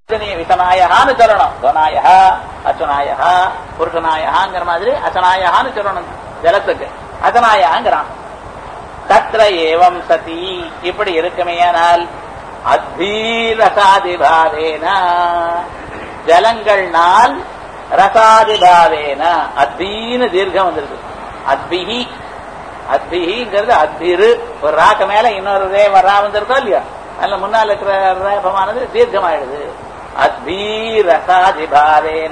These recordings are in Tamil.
விசனாயகான்னு சொல்லணும் துவனாய அச்சுனாய புருஷனாயகாங்கிற மாதிரி அசனாயகான்னு சொல்லணும் ஜலத்துக்கு அசனாயாங்கிறான் தத்ர ஏவம் சதி இப்படி இருக்குமேயானால் அத்வீரசாதிபாவேன ஜலங்கள்னால் ரசாதிபாவேன அத்வீன தீர்க்கம் வந்திருக்கு அத்பிஹி அத்பிஹிங்கிறது அத்பிரு ஒரு ராக்க மேல இன்னொரு ரே ரா வந்திருக்கோ இல்லையா அதுல முன்னால் இருக்கிற ரேபமானது தீர்க்கமாயிடுது அத்பீரசாதிபாவேன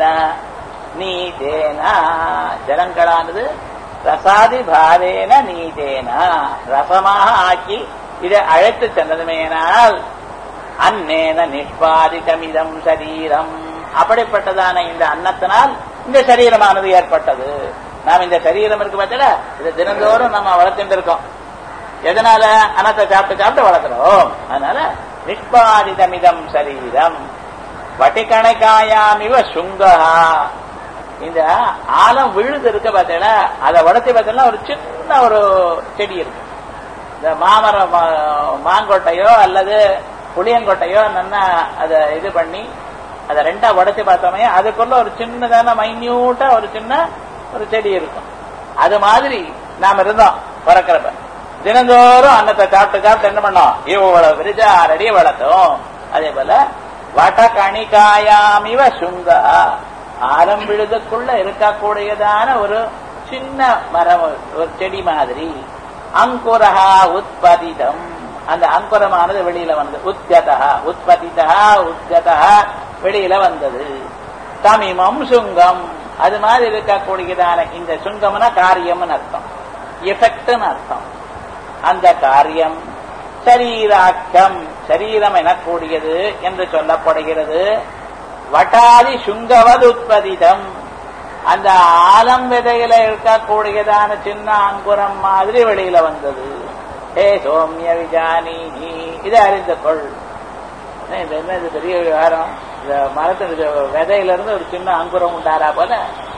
நீதேன ஜலங்களானது ரசாதி பாவேன நீதேன ரசமாக ஆக்கி இதை அழைத்து சென்றதுமேனால் அன்னேன நிஷ்பாதிதமிதம் சரீரம் அப்படிப்பட்டதான இந்த அன்னத்தினால் இந்த சரீரமானது ஏற்பட்டது நாம் இந்த சரீரம் இருக்கு பார்த்தல இது தினந்தோறும் நம்ம வளர்த்துட்டு இருக்கோம் எதனால அன்னத்தை சாப்பிட்டு சாப்பிட்டு வளர்க்கிறோம் அதனால நிஷ்பாதிதமிதம் சரீரம் வட்டிக்கணைக்காயாமிவ சுங்கா இந்த ஆலம் விழுது இருக்க பார்த்தீங்களா அதை உடச்சி பார்த்தீங்கன்னா ஒரு சின்ன ஒரு செடி இருக்கு இந்த மாமரம் மாங்கொட்டையோ அல்லது புளியங்கொட்டையோ நல்லா அதை இது பண்ணி அதை ரெண்டா உடச்சி பார்த்தோமே அதுக்குள்ள ஒரு சின்னதான மைன்யூட்டா ஒரு சின்ன ஒரு செடி இருக்கும் அது மாதிரி நாம் இருந்தோம் பிறக்கிறப்ப தினந்தோறும் அன்னத்தை சாப்பிட்டு சாப்பிட்டு என்ன பண்ணோம் இவ்வளவு விரிஜா அடி வளர்த்தோம் அதே போல வட கணிகாயாமிவ சுங்கா ஆலம் விழுதுக்குள்ள இருக்கக்கூடியதான ஒரு சின்ன மரம் ஒரு செடி மாதிரி அங்குரஹா உற்பதிதம் அந்த அங்குரமானது வெளியில வந்தது உத்கதா உற்பதிதா உத்கதா வெளியில வந்தது தமிமம் சுங்கம் அது மாதிரி இருக்கக்கூடியதான இந்த சுங்கம்னா காரியம்னு அர்த்தம் எஃபெக்ட்னு அர்த்தம் அந்த காரியம் சரீராக்கம் சரீரம் எனக்கூடியது என்று சொல்லப்படுகிறது வட்டாதி சுங்கவது உற்பதிதம் அந்த ஆலம் விதையில இருக்கக்கூடியதான சின்ன அங்குரம் மாதிரி வெளியில வந்தது ஏ சோமிய விஜானி இதை அறிந்து கொள் இது என்ன இது பெரிய விவகாரம் இந்த மரத்தின் விதையில இருந்து ஒரு சின்ன அங்குரம் உண்டாரா போல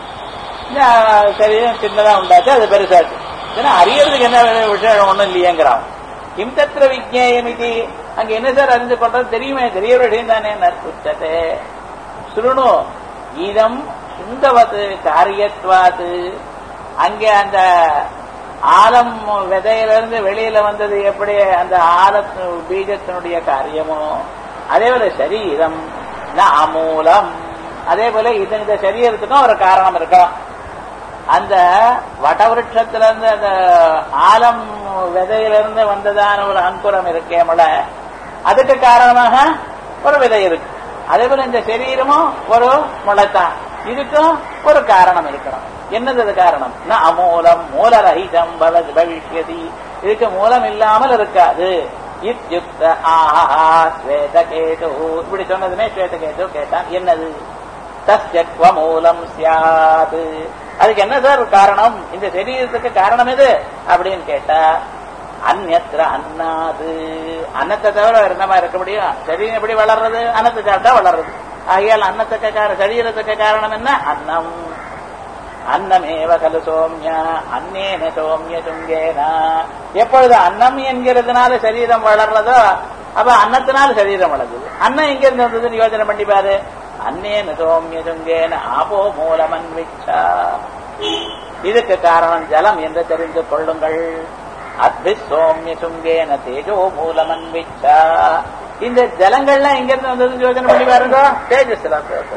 சரீரம் சின்னதா உண்டாச்சு அது பெருசாச்சு ஏன்னா அறியறதுக்கு என்ன விஷயம் ஒண்ணும் இல்லையேங்கிறான் கிம் தத்திர விஜயம் இது அங்க என்ன சார் அறிந்து கொள்றது தெரியுமே தெரிய விஷயம் தானே நற்புத்ததே சுருணு இதம் சுங்கவது காரியத்வாது அங்கே அந்த ஆலம் விதையிலிருந்து வெளியில வந்தது எப்படி அந்த ஆல பீஜத்தினுடைய காரியமோ அதே போல சரீரம் அமூலம் அதே போல இது இந்த சரீரத்துக்கும் ஒரு காரணம் இருக்கும் அந்த வடவிருஷத்திலிருந்து அந்த ஆலம் விதையிலிருந்து வந்ததான ஒரு அங்குரம் இருக்கேமல அதுக்கு காரணமாக ஒரு விதை இருக்கு அதே போல இந்த சரீரமும் ஒரு முளைத்தான் இதுக்கும் ஒரு காரணம் இருக்கணும் என்னது அது காரணம் அமூலம் மூலரகிதம் பலது பவிஷ்யதி இதுக்கு மூலம் இல்லாமல் இருக்காது இத்யுக்த ஆஹா ஸ்வேதகேது இப்படி சொன்னதுமே ஸ்வேதகேது கேட்டான் என்னது தஸ்யக்வ மூலம் சியாது அதுக்கு என்ன சார் காரணம் இந்த சரீரத்துக்கு காரணம் எது அப்படின்னு கேட்டா அந்நத்திர அன்னாது அன்னத்தை தவிர என்னமா இருக்க முடியும் சரீரம் எப்படி வளர்றது அன்னத்தை சாப்பிட்டா வளர்றது ஆகையால் அன்னத்துக்கு காரணம் சரீரத்துக்கு காரணம் என்ன அன்னம் அன்னமேவ கலு சோம்ய அன்னேன சோம்ய சுங்கேன எப்பொழுது அன்னம் என்கிறதுனால சரீரம் வளர்றதோ அப்ப அன்னத்தினால சரீரம் வளருது அன்னம் எங்க இருந்து வந்ததுன்னு யோசனை பண்ணி பாரு அன்னேன சோம்ய சுங்கேன ஆபோ மூலமன்விச்சா இதுக்கு காரணம் ஜலம் என்று தெரிந்து கொள்ளுங்கள் அத்வி சோம்ய சுங்கேன தேஜோ மூலமன்விச்சா இந்த ஜலங்கள்லாம் எங்க இருந்து வந்ததுன்னு யோசனை பண்ணி பாருங்க தேஜஸ்ல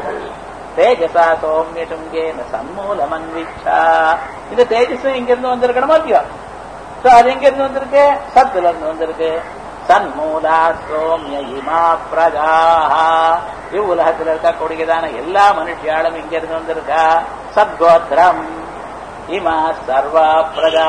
தேஜசா சோம்ய சுங்கேன சன்மூலமன்விச்சா இந்த தேஜஸ் இங்க இருந்து வந்திருக்கணுமா இல்லையோ சோ அது எங்க இருந்து வந்திருக்கு சத்துல இருந்து வந்திருக்கு சன்மூலா சோம்ய இமா பிரஜா இவ்வுலகத்தில் இருக்கக்கூடியதான எல்லா மனுஷியாலும் இங்க இருந்து வந்திருக்கா சத்கோத்திரம் இமா சர்வா பிரஜா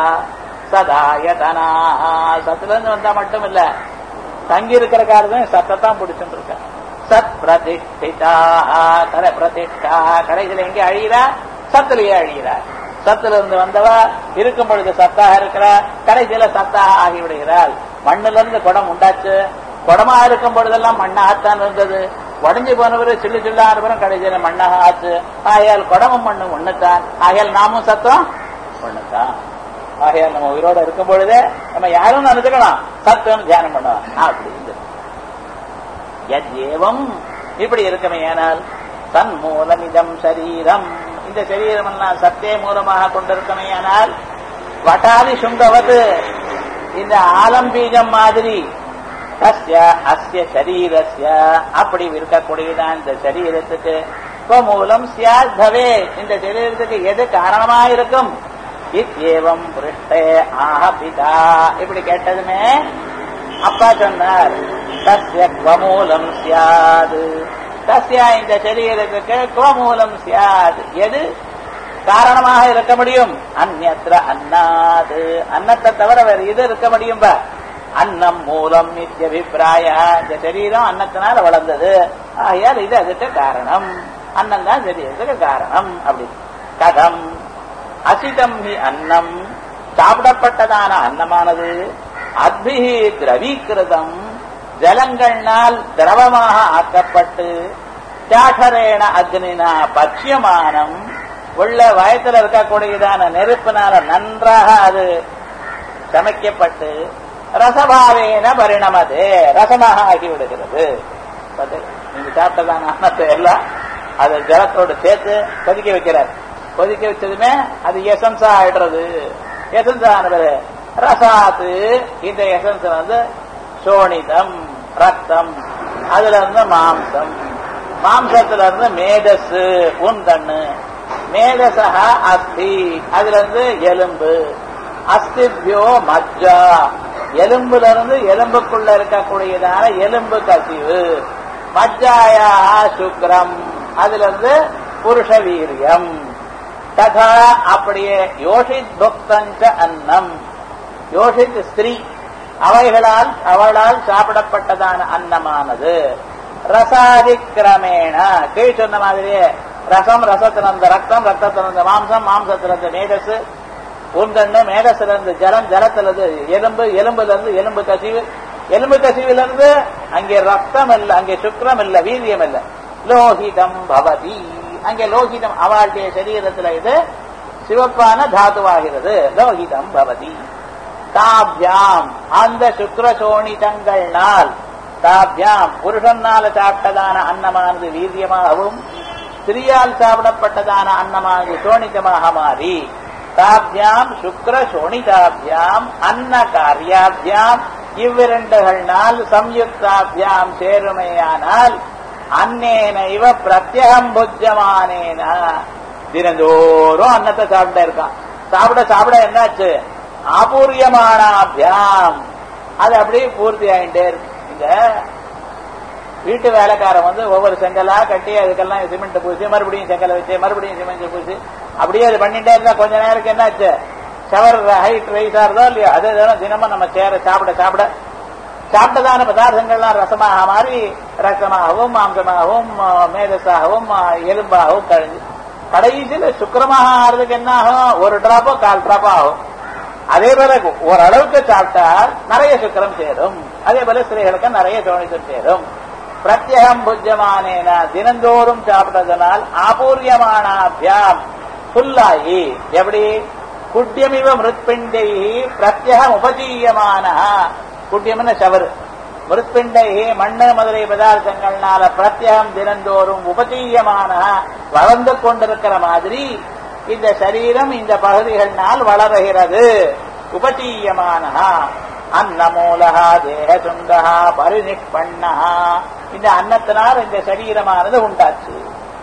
சதாயதனா சத்துல இருந்து வந்தா மட்டும் இல்ல தங்கி இருக்கிற காரணம் சத்தத்தான் பிடிச்சுட்டு இருக்க சத் பிரதிஷ்டிதா கரை பிரதிஷ்டா கடைசியில் எங்கே அழிகிறா சத்திலேயே அழிகிறா சத்துல இருந்து வந்தவா இருக்கும் பொழுது சத்தாக இருக்கிறா கடைசியில சத்தாக ஆகிவிடுகிறாள் மண்ணுல இருந்து குடம் உண்டாச்சு குடமா இருக்கும் பொழுதெல்லாம் மண்ணாகத்தான் இருந்தது உடஞ்சி போனவர் சில்லு சில்லா இருப்பவரும் கடைசியில மண்ணாக ஆச்சு ஆகையால் குடமும் மண்ணும் ஒண்ணுத்தான் ஆகையால் நாமும் சத்தம் ஒண்ணுத்தான் ஆகையால் நம்ம உயிரோட இருக்கும் பொழுதே நம்ம யாரும் நினைச்சுக்கலாம் சத்துவம் தியானம் பண்ணுவாங்க அப்படி எத் ஏவம் இப்படி இருக்குமே ஆனால் தன் மூலம் இதம் சரீரம் இந்த சரீரம் எல்லாம் சத்தே மூலமாக கொண்டிருக்குமே ஆனால் வட்டாதி சுங்கவது இந்த ஆலம்பீஜம் மாதிரி தஸ்ய அஸ்ய சரீரஸ்ய அப்படி இருக்கக்கூடியதான் இந்த சரீரத்துக்கு மூலம் சியாத் பவே இந்த சரீரத்துக்கு எது காரணமா இருக்கும் இத்யேவம் புருஷ்டே ஆஹ பிதா இப்படி கேட்டதுமே அப்பா சொன்னார் தஸ்ய குவமூலம் சியாது தஸ்யா இந்த சரீரத்துக்கு குவமூலம் சியாது எது காரணமாக இருக்க முடியும் அந்நத்திர அன்னாது அன்னத்தை தவிர வேற இது இருக்க முடியும் பா அன்னம் மூலம் நித்தியபிப்பிராய இந்த சரீரம் அன்னத்தினால வளர்ந்தது ஆகையால் இது அதுக்கு காரணம் அன்னம் தான் சரீரத்துக்கு காரணம் அப்படி கதம் அசிதம் ஹி அன்னம் சாப்பிடப்பட்டதான அன்னமானது அத்பிகி திரவீகிருதம் ஜலங்கள்னால் திரவமாக ஆக்கப்பட்டு சாகரேண அக்னினா பட்சியமானம் உள்ள வயத்துல இருக்கக்கூடியதான நெருப்பினால நன்றாக அது சமைக்கப்பட்டு ரசபாவேன பரிணமது ரசமாக ஆகிவிடுகிறது நீங்க சாப்பிட்டதான அன்னத்தை எல்லாம் அது ஜலத்தோடு சேர்த்து கொதிக்க வைக்கிறார் கொதிக்க வச்சதுமே அது எசன்ஸா ஆயிடுறது எசன்ஸ் ஆனது ரசாத்து இந்த எசன்ஸ் வந்து சோனிதம் ரத்தம் அதுல இருந்து மாம்சம் மாம்சத்துல இருந்து மேதஸ் உந்தண்ணு மேதசா அஸ்தி அதுல இருந்து எலும்பு அஸ்திபியோ மஜ்ஜா எலும்புல இருந்து எலும்புக்குள்ள இருக்கக்கூடியதான எலும்பு கசிவு மஜ்ஜாயா சுக்ரம் அதுல இருந்து புருஷ வீரியம் ததா அப்படியே யோஷித் புக்தஞ்ச அன்னம் யோஷித் ஸ்திரீ அவைகளால் அவளால் சாப்பிடப்பட்டதான அன்னமானது ரசாதிக்கிரமேண கீழ் சொன்ன மாதிரியே ரசம் ரசத்திலிருந்த ரத்தம் ரத்தத்திலிருந்த மாம்சம் மாம்சத்திலிருந்த மேதசு உந்தண்ணு மேதசிலிருந்து ஜலம் ஜலத்திலிருந்து எலும்பு எலும்புல இருந்து எலும்பு கசிவு எலும்பு கசிவுல இருந்து அங்கே ரத்தம் இல்ல அங்கே சுக்ரம் இல்ல வீரியம் இல்ல லோகிதம் பவதி அங்கே லோகிதம் அவளுடைய சரீரத்துல இது சிவப்பான தாதுவாகிறது லோகிதம் பவதி தாபியாம் அந்த சுக்ரசோணிதங்கள்னால் தாபியாம் புருஷன்னால சாப்பிட்டதான அன்னமானது வீரியமாகவும் ஸ்திரியால் சாப்பிடப்பட்டதான அன்னமானது சோணிதமாக மாறி தாபியாம் சுக்ர சோணிதாபியாம் அன்ன காரியாபியாம் இவ்விரண்டுகள்னால் சம்யுக்தாபியாம் சேருமையானால் அன்னேன இவ பிரத்யகம் புஜமானேன தினந்தோறும் அன்னத்தை சாப்பிட இருக்கான் சாப்பிட சாப்பிட என்னாச்சு ஆபூரியமானாபியாம் அது அப்படியே பூர்த்தி ஆயிட்டே இருக்கு இந்த வீட்டு வேலைக்காரன் வந்து ஒவ்வொரு செங்கலா கட்டி அதுக்கெல்லாம் சிமெண்ட் பூசி மறுபடியும் செங்கலை வச்சு மறுபடியும் சிமெண்ட் பூசி அப்படியே அது பண்ணிட்டே இருந்தா கொஞ்ச நேரத்துக்கு என்னாச்சு ஷவர் ஹைட் ரைஸா இருந்தோ இல்லையோ அதே தினம் தினமும் நம்ம சேர சாப்பிட சாப்பிட சாப்பிட்டதான பதார்த்தங்கள்லாம் ரசமாக மாறி ரசமாகவும் மாம்சமாகவும் மேதஸாகவும் எலும்பாகவும் கழிஞ்சு கடைசியில சுக்கிரமாக ஆறதுக்கு என்ன ஆகும் ஒரு டிராப்போ கால் டிராப்போ ஆகும் அதே போல ஓரளவுக்கு சாப்பிட்டா நிறைய சுக்கரம் சேரும் அதே போல ஸ்திரீகளுக்கு நிறைய சோனிசம் சேரும் பிரத்யகம் புஜ்யமானேன தினந்தோறும் சாப்பிட்டதனால் ஆபூரியமானாபியாம் புல்லாயி எப்படி குட்டியமிவ மிருத்பிண்டை பிரத்யகம் உபஜீயமான குட்டியம்னு சவரு மிருத்பிண்டை மண்ணு முதலை பதார்த்தங்கள்னால பிரத்யகம் தினந்தோறும் உபஜீயமான வளர்ந்து கொண்டிருக்கிற மாதிரி இந்த சரீரம் இந்த பகுதிகள்னால் வளருகிறது உபஜீயமான அன்னமூலகா தேகசுண்டா பரிநிஷ்பண்ணா இந்த அன்னத்தினால் இந்த சரீரமானது உண்டாச்சு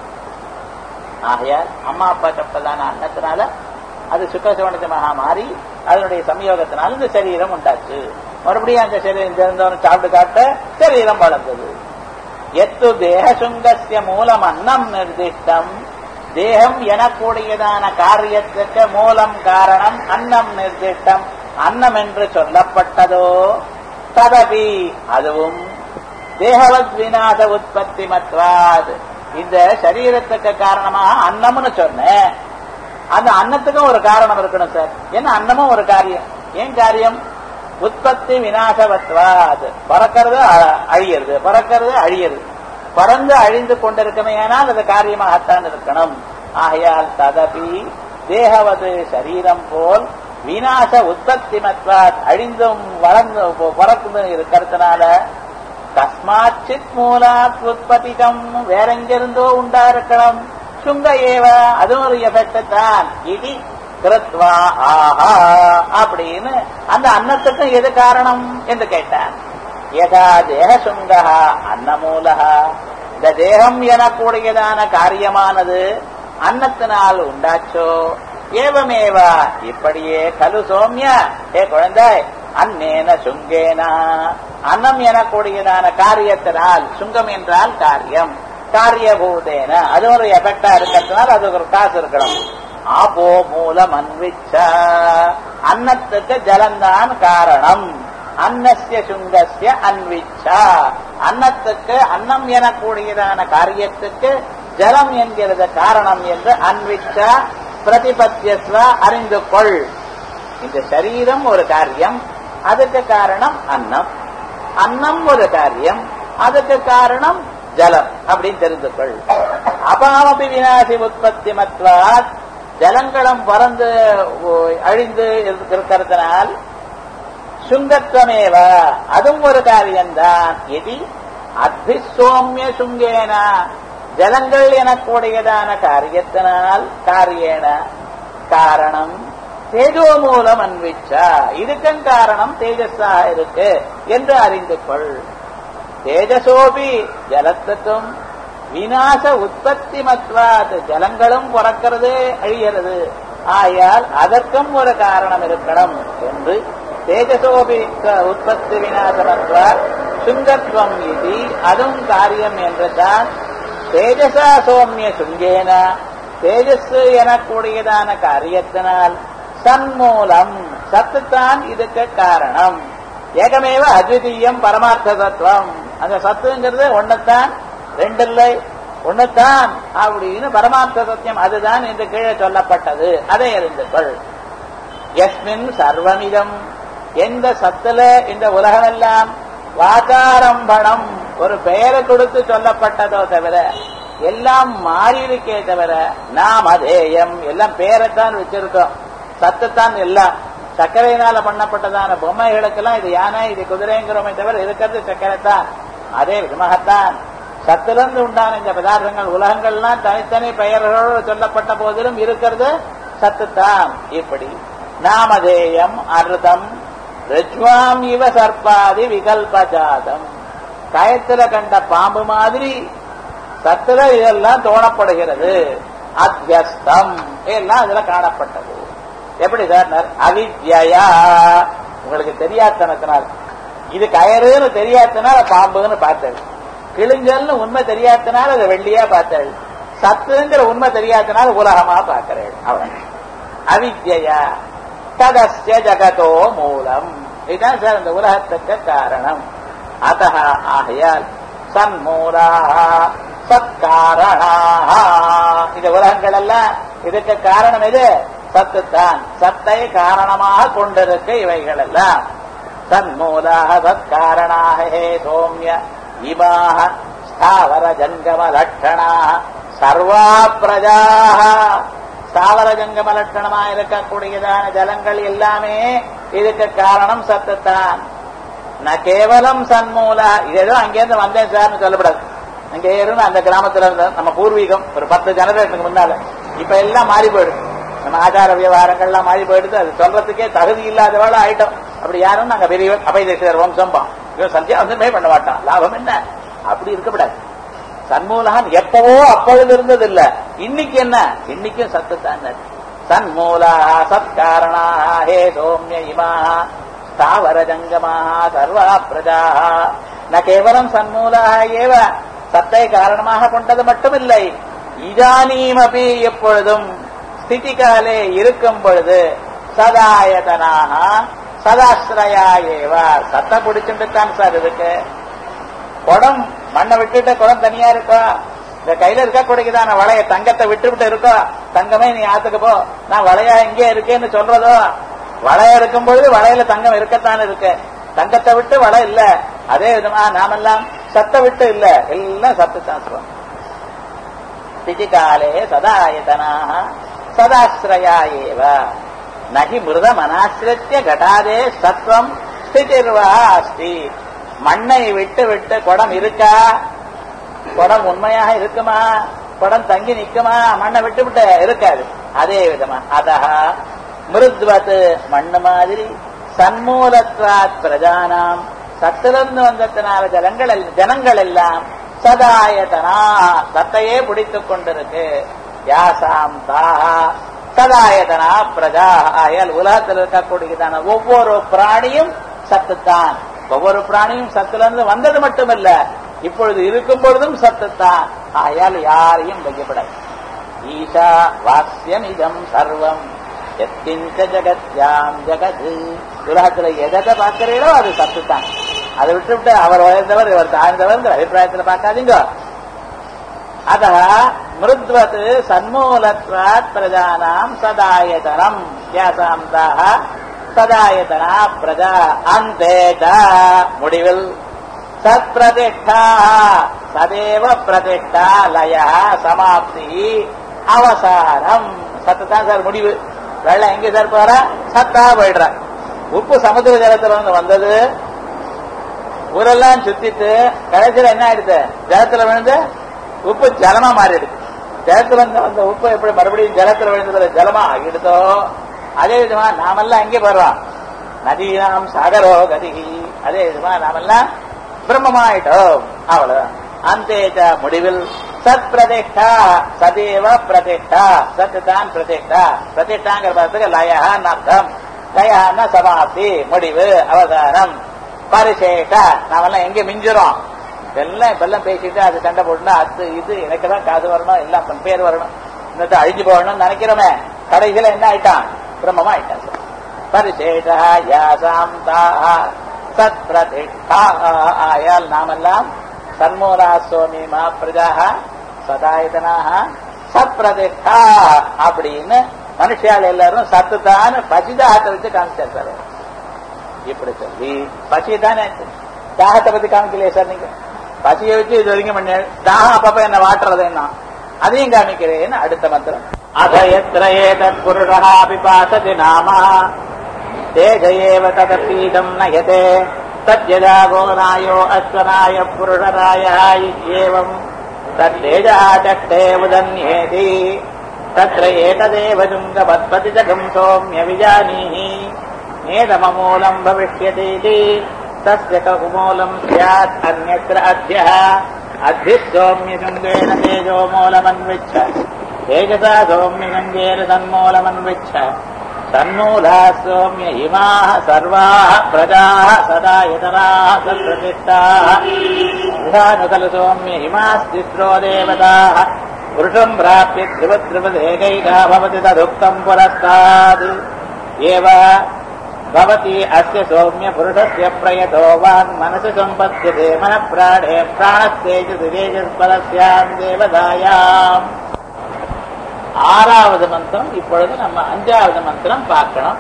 ஆகையால் அம்மா அப்பா சாப்பிட்டதான அன்னத்தினால அது சுக்கசவனிதமாக மாறி அதனுடைய சம்யோகத்தினால் இந்த சரீரம் உண்டாச்சு மறுபடியும் அந்த சரீரம் தெரிந்தவன் சாப்பிட்டு காட்ட சரீரம் வளர்ந்தது எத்து தேகசுங்கசிய மூலம் அன்னம் நிர்திஷ்டம் தேகம் எனக்கூடியதான காரியத்துக்கு மூலம் காரணம் அன்னம் நிர்திஷ்டம் அன்னம் என்று சொல்லப்பட்டதோ ததபி அதுவும் தேகவத் விநாச உற்பத்தி மத்வாத் இந்த சரீரத்துக்கு காரணமாக அன்னம்னு சொன்னேன் அந்த அன்னத்துக்கும் ஒரு காரணம் இருக்கணும் சார் என்ன அன்னமும் ஒரு காரியம் ஏன் காரியம் உற்பத்தி விநாசவத்வாது பறக்கிறது அழியிறது பறக்கிறது அழியிறது பறந்து அழிந்து கொண்டிருக்கமே ஆனால் அது காரியமாகத்தான் இருக்கணும் ஆகையால் ததபி தேகவது சரீரம் போல் விநாச உற்பத்தி மத்வாத் அழிந்தும் வளர்ந்து பறந்து இருக்கிறதுனால கஸ்மாச்சித் மூலாத் உற்பத்திகம் வேற எங்கிருந்தோ உண்டா இருக்கணும் சுங்க ஏவ அதுவும் ஒரு எஃபெக்ட் தான் இது கிருத்வா ஆஹா அப்படின்னு அந்த அன்னத்துக்கும் எது காரணம் என்று கேட்டான் யதா தேக சுங்கா அன்னமூலகா இந்த தேகம் எனக்கூடியதான காரியமானது அன்னத்தினால் உண்டாச்சோ ஏவமேவா இப்படியே கலு சோம்ய ஏ குழந்தாய் அன்னேன சுங்கேனா அன்னம் எனக்கூடியதான காரியத்தினால் சுங்கம் என்றால் காரியம் காரியபூதேன அது ஒரு எஃபெக்டா இருக்கிறதுனால அது ஒரு காசு இருக்கணும் ஆபோ மூலம் அன்விச்ச அன்னத்துக்கு ஜலந்தான் காரணம் அன்னஸ்ய சுங்கஸ்ய அன்விச்சா அன்னத்துக்கு அன்னம் எனக்கூடியதான காரியத்துக்கு ஜலம் என்கிறது காரணம் என்று அன்விச்சா பிரதிபத்தியஸ்வ அறிந்து கொள் இந்த சரீரம் ஒரு காரியம் அதுக்கு காரணம் அன்னம் அன்னம் ஒரு காரியம் அதுக்கு காரணம் ஜலம் அப்படின்னு தெரிந்து கொள் அபாமபி வினாசி உற்பத்தி மத்வாத் ஜலங்களும் பறந்து அழிந்து இருக்கிறதுனால் சுங்கத்துவமேவ அதுவும் ஒரு காரியம்தான் எதி அத்திசோமிய சுங்கேன ஜலங்கள் எனக்கூடியதான காரியத்தினால் காரியேன காரணம் தேஜோ மூலம் அன்விச்சா இதுக்கும் காரணம் தேஜஸா இருக்கு என்று அறிந்து கொள் தேஜசோபி ஜலத்துக்கும் விநாச உற்பத்தி மத்வாத் ஜலங்களும் பிறக்கிறது அழிகிறது ஆயால் அதற்கும் ஒரு காரணம் இருக்கணும் என்று தேஜசோபி உற்பத்தி விநாசமத்வாத் சுங்கத்வம் இது அதுவும் காரியம் என்றுதான் தேஜசா சோமிய சுங்கேன தேஜஸ் எனக்கூடியதான காரியத்தினால் சன்மூலம் சத்துத்தான் இதுக்கு காரணம் ஏகமேவ அத்விதீயம் பரமார்த்த தத்துவம் அந்த சத்துங்கிறது ஒன்னுத்தான் ரெண்டு இல்லை ஒன்னுத்தான் அப்படின்னு பரமார்த்த சத்தியம் அதுதான் என்று கீழே சொல்லப்பட்டது அதை அறிந்து கொள் எஸ்மின் சர்வமிதம் எந்த சத்துல இந்த உலகமெல்லாம் வாகாரம்பணம் ஒரு பெயரை கொடுத்து சொல்லப்பட்டதோ தவிர எல்லாம் மாறி இருக்கே தவிர நாம் அதேயம் எல்லாம் பேரைத்தான் வச்சிருக்கோம் சத்துத்தான் எல்லாம் சர்க்கரையினால பண்ணப்பட்டதான பொம்மைகளுக்கெல்லாம் இது யானை இது குதிரைங்கிறோமே தவிர இருக்கிறது சர்க்கரை தான் அதே விதமாகத்தான் சத்திலிருந்து உண்டான இந்த பதார்த்தங்கள் உலகங்கள்லாம் தனித்தனி பெயர்களோடு சொல்லப்பட்ட போதிலும் இருக்கிறது சத்துத்தான் இப்படி நாமதேயம் அருதம் ரிஜ்வாம் இவ சர்ப்பாதி விகல்பஜாதம் கயத்துல கண்ட பாம்பு மாதிரி சத்துல இதெல்லாம் தோணப்படுகிறது அத்தியஸ்தம் எல்லாம் இதுல காணப்பட்டது எப்படி சார் அவித்யா உங்களுக்கு தெரியாதனத்தினால் இது கயறுன்னு தெரியாதனால பாம்புன்னு பார்த்தது கிழிஞ்சல்னு உண்மை தெரியாதனால அதை வெள்ளியா பார்த்தது சத்துங்கிற உண்மை தெரியாதனால உலகமா பார்க்கிறேன் அவன் அவித்யா ததஸ்ய ஜகதோ மூலம் இதுதான் சார் இந்த உலகத்துக்கு காரணம் அத்த ஆகையால் சன்மூலா சத்காரணாக இந்த உலகங்கள் எல்லாம் இதுக்கு காரணம் எது சத்துத்தான் சத்தை காரணமாக கொண்டிருக்க இவைகள் எல்லாம் சன்மூலாக சத்காரணாக ஹே சோமிய இமாக ஸ்தாவர ஜங்கம லட்சணாக சர்வா பிரஜாக ஸ்தாவர ஜங்கம லட்சணமா இருக்கக்கூடியதான ஜலங்கள் எல்லாமே இதுக்கு காரணம் சத்துத்தான் ந கேவலம் சன்மூலா இது ஏதோ அங்கேருந்து வந்தேன் சார்னு சொல்லப்படாது அங்கே இருந்து அந்த கிராமத்துல இருந்த நம்ம பூர்வீகம் ஒரு பத்து ஜனரேஷனுக்கு முன்னால இப்ப எல்லாம் மாறி போயிடுது நம்ம ஆச்சார விவகாரங்கள்லாம் மாறி போயிடுது அது சொல்றதுக்கே தகுதி இல்லாதவாள் ஆயிட்டோம் அப்படி யாரும் நாங்க பெரியவர் அபயதேசர் வம்சம்பா இவன் சந்தியாவந்தமே பண்ண மாட்டான் லாபம் என்ன அப்படி இருக்கக்கூடாது சன்மூலகன் எப்பவோ அப்பொழுது இருந்தது இல்ல இன்னைக்கு என்ன இன்னைக்கும் சத்து தான் சன்மூலா சத்காரணா ஹே சோமிய இமா ஸ்தாவர ஜங்கமா சர்வா பிரஜா ந கேவலம் சன்மூலா ஏவ சத்தை காரணமாக கொண்டது மட்டுமில்லை இதானீமபி எப்பொழுதும் ஸ்திதி காலே இருக்கும் பொழுது சதாயதனாக சதாஸ்ரயா ஏவ சத்தை பிடிச்சுட்டு தான் சார் இருக்கு குடம் மண்ணை விட்டுட்டு குடம் தனியா இருக்கா இந்த கையில இருக்கக்கூடியதான வளைய தங்கத்தை விட்டு விட்டு இருக்கோ தங்கமே நீ ஆத்துக்கு போ நான் வளையா இங்கே இருக்கேன்னு சொல்றதோ வளைய இருக்கும் பொழுது வளையல தங்கம் இருக்கத்தான் இருக்கு தங்கத்தை விட்டு வளை இல்ல அதே விதமா நாமெல்லாம் சத்த விட்டு இல்ல எல்லாம் சத்து தான் சொல்றோம் ஸ்திதி காலே சதாயதனாக சதாஸ்ரயா ஏவ நகி மிருதம் அனாசிரித்திய கடாதே சத்வம் ஸ்திதிர்வா அஸ்தி மண்ணை விட்டு விட்டு குடம் இருக்கா குடம் உண்மையாக இருக்குமா குடம் தங்கி நிக்குமா மண்ணை விட்டு விட்டு இருக்காது அதே விதமா அதஹ மிருத்வத் மண்ணு மாதிரி சன்மூலத்வாத் பிரஜானாம் சத்திலிருந்து வந்ததுனால ஜனங்கள் எல்- ஜனங்கள் எல்லாம் சதாயதனா சத்தையே பிடித்துக் கொண்டிருக்கு யாசாம் தாஹா சதாயதனா பிரஜா ஆயல் உலகத்தில் இருக்கக்கூடியதான ஒவ்வொரு பிராணியும் சத்துத்தான் ஒவ்வொரு பிராணியும் சத்திலிருந்து வந்தது மட்டுமல்ல இப்பொழுது இருக்கும் பொழுதும் சத்துத்தான் ஆயால் யாரையும் வைக்கப்படாது ஈஷா வாஸ்யம் இதம் சர்வம் எத்திஞ்ச ஜகத்யாம் ஜகது உலகத்துல எதை பார்க்கிறீங்களோ அது சத்துத்தான் அதை விட்டு விட்டு அவர் உயர்ந்தவர் இவர் தாழ்ந்தவர் அபிப்பிராயத்துல பார்க்காதீங்க அத மிருத்வத் சன்மூலத்வாத் பிரஜானாம் சதாயதனம் யாசாம் தாஹ சதாயதனா பிரஜா அந்தேத முடிவில் சத்பிரதிஷ்டா சதேவ பிரதிஷ்டா லய சமாப்தி அவசானம் சத்து தான் சார் முடிவு வெள்ளம் எங்க சார் போற சத்தா போயிடுற உப்பு சமுத்திர ஜலத்துல வந்து வந்தது ஊரெல்லாம் சுத்திட்டு கடைசியில என்ன ஆயிடுது ஜலத்துல விழுந்து உப்பு ஜலமா மாறிடுது ஜலத்துல வந்து அந்த உப்பு எப்படி மறுபடியும் ஜலத்துல விழுந்ததுல ஜலமா ஆகிடுதோ அதே விதமா நாமெல்லாம் எங்கே போடுறோம் நதீனாம் சாகரோ கதி அதே விதமா நாமெல்லாம் பிரம்மமாயிட்டோம் அவ்வளவுதான் அந்தேஜ முடிவில் சத் பிரதிஷ்டா சதேவ பிரதிஷ்டா சத்து தான் பிரதிஷ்டா பிரதிஷ்டாங்கிற பதத்துக்கு லயஹான்னு அர்த்தம் லயஹான்னா சமாப்தி முடிவு அவதானம் பரிசேஷ நாமெல்லாம் எங்க மிஞ்சுறோம் எல்லாம் இப்ப எல்லாம் பேசிட்டு அது சண்டை போட்டுனா அது இது எனக்கு தான் காது வரணும் எல்லாம் பன் பேர் வரணும் இன்னத்தை அழிஞ்சு போகணும்னு நினைக்கிறோமே கடைசியில என்ன ஆயிட்டான் பிரம்மமா ஆயிட்டான் சார் பரிசேஷா யாசாம் தாஹா சத் பிரதிஷ்டா ஆயால் நாமெல்லாம் சன்மூலா சோமிமா பிரஜாக சதாயதனாக சத் பிரதிஷ்டா அப்படின்னு மனுஷியால் எல்லாரும் சத்து தான் பசிதாகத்தை வச்சு காமிச்சார் சார் இப்படி சொல்லி பசி தானே தாகத்தை பத்தி காமிக்கலையே சார் நீங்க பசியை வச்சு இது வரைக்கும் பண்ண தாகம் அப்பப்ப என்ன வாட்டுறது என்ன அதையும் காமிக்கிறேன்னு அடுத்த மந்திரம் அத எத்திர ஏதத் புருஷா பிபாசதி நாம தேஜ ஏவ ததபீடம் நயதே தத்யதா கோநாயோ அஸ்வனாய புருஷராய ஏவம் தத்தேஜா சக்தே உதன்யேதி தத்ர ஏததேவ ஜுங்கபத்பதி ஜகம் சோம்ய விஜானீஹி நேதமமூலம் பவிஷ்யதீதி तस्य ककुमूलम् स्यात् अन्यत्र अध्यः अद्भिः सौम्यगङ्गेन तेजो मूलमन्विच्छ तेजसा सौम्यगङ्गेन तन्मूलमन्विच्छ तन्मूलाः सौम्य इमाः सर्वाः प्रजाः सदा इतराः सत्प्रतिष्ठाः विधानुकल सौम्य इमास्तिस्रो देवताः पुरुषम् प्राप्य ध्रुवद्रुवदेकैका भवति तदुक्तम् पुरस्तात् एव भवति अस्य सौम्य पुरुषस्य प्रयतो वान् मनसि सम्पद्यते मनः प्राणे प्राणस्तेजसि तेजस्परस्याम् தேவதாயாம் ஆறாவது மந்திரம் இப்பொழுது நம்ம அஞ்சாவது மந்திரம் பார்க்கணும்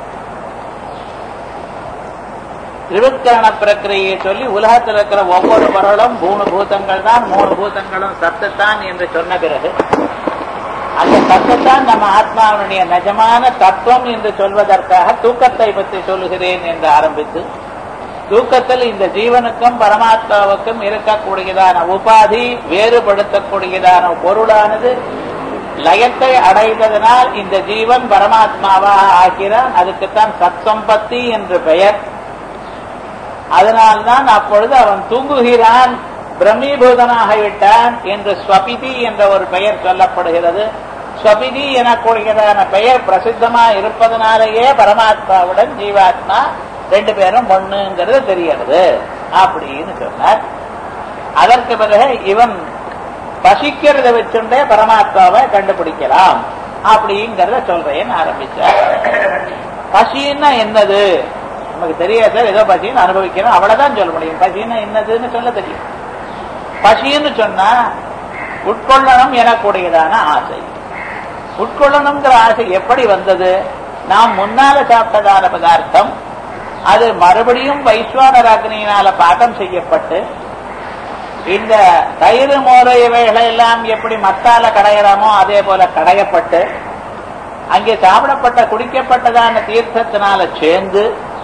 திரிவுக்கரண பிரக்கிரியை சொல்லி உலகத்தில் இருக்கிற ஒவ்வொரு பொருளும் மூணு பூதங்கள் தான் மூணு பூதங்களும் சத்துத்தான் என்று சொன்ன பிறகு அந்த தத்துவத்தான் நம்ம ஆத்மாவினுடைய நிஜமான தத்துவம் என்று சொல்வதற்காக தூக்கத்தை பற்றி சொல்லுகிறேன் என்று ஆரம்பித்து தூக்கத்தில் இந்த ஜீவனுக்கும் பரமாத்மாவுக்கும் இருக்கக்கூடியதான உபாதி வேறுபடுத்தக்கூடியதான பொருளானது லயத்தை அடைந்ததனால் இந்த ஜீவன் பரமாத்மாவாக ஆகிறான் அதுக்குத்தான் சத்சம்பத்தி என்று பெயர் அதனால்தான் அப்பொழுது அவன் தூங்குகிறான் பிரம்மீபூதனாக விட்டான் என்று ஸ்வபிதி என்ற ஒரு பெயர் சொல்லப்படுகிறது ஸ்வபிதி எனக்கூடியதான பெயர் பிரசித்தமா இருப்பதனாலேயே பரமாத்மாவுடன் ஜீவாத்மா ரெண்டு பேரும் ஒண்ணுங்கிறது தெரிகிறது அப்படின்னு சொன்னார் அதற்கு பிறகு இவன் பசிக்கிறத வச்சுட்டே பரமாத்மாவை கண்டுபிடிக்கலாம் அப்படிங்கிறத சொல்றேன்னு ஆரம்பிச்சார் பசின்னா என்னது நமக்கு தெரியாது சார் ஏதோ பசின்னு அனுபவிக்கணும் அவ்வளவுதான் சொல்ல முடியும் பசின்னா என்னதுன்னு சொல்ல தெரியும் பசின்னு சொன்னா உட்கொள்ளணும் எனக்கூடியதான ஆசை உட்கொள்ளணுங்கிற ஆசை எப்படி வந்தது நாம் முன்னால சாப்பிட்டதான பதார்த்தம் அது மறுபடியும் வைஸ்வானர் அக்னியினால பாகம் செய்யப்பட்டு இந்த தயிர் மோர இவைகளை எல்லாம் எப்படி மத்தால கடையிறோமோ அதே போல கடையப்பட்டு அங்கே சாப்பிடப்பட்ட குடிக்கப்பட்டதான தீர்த்தத்தினால சேர்ந்து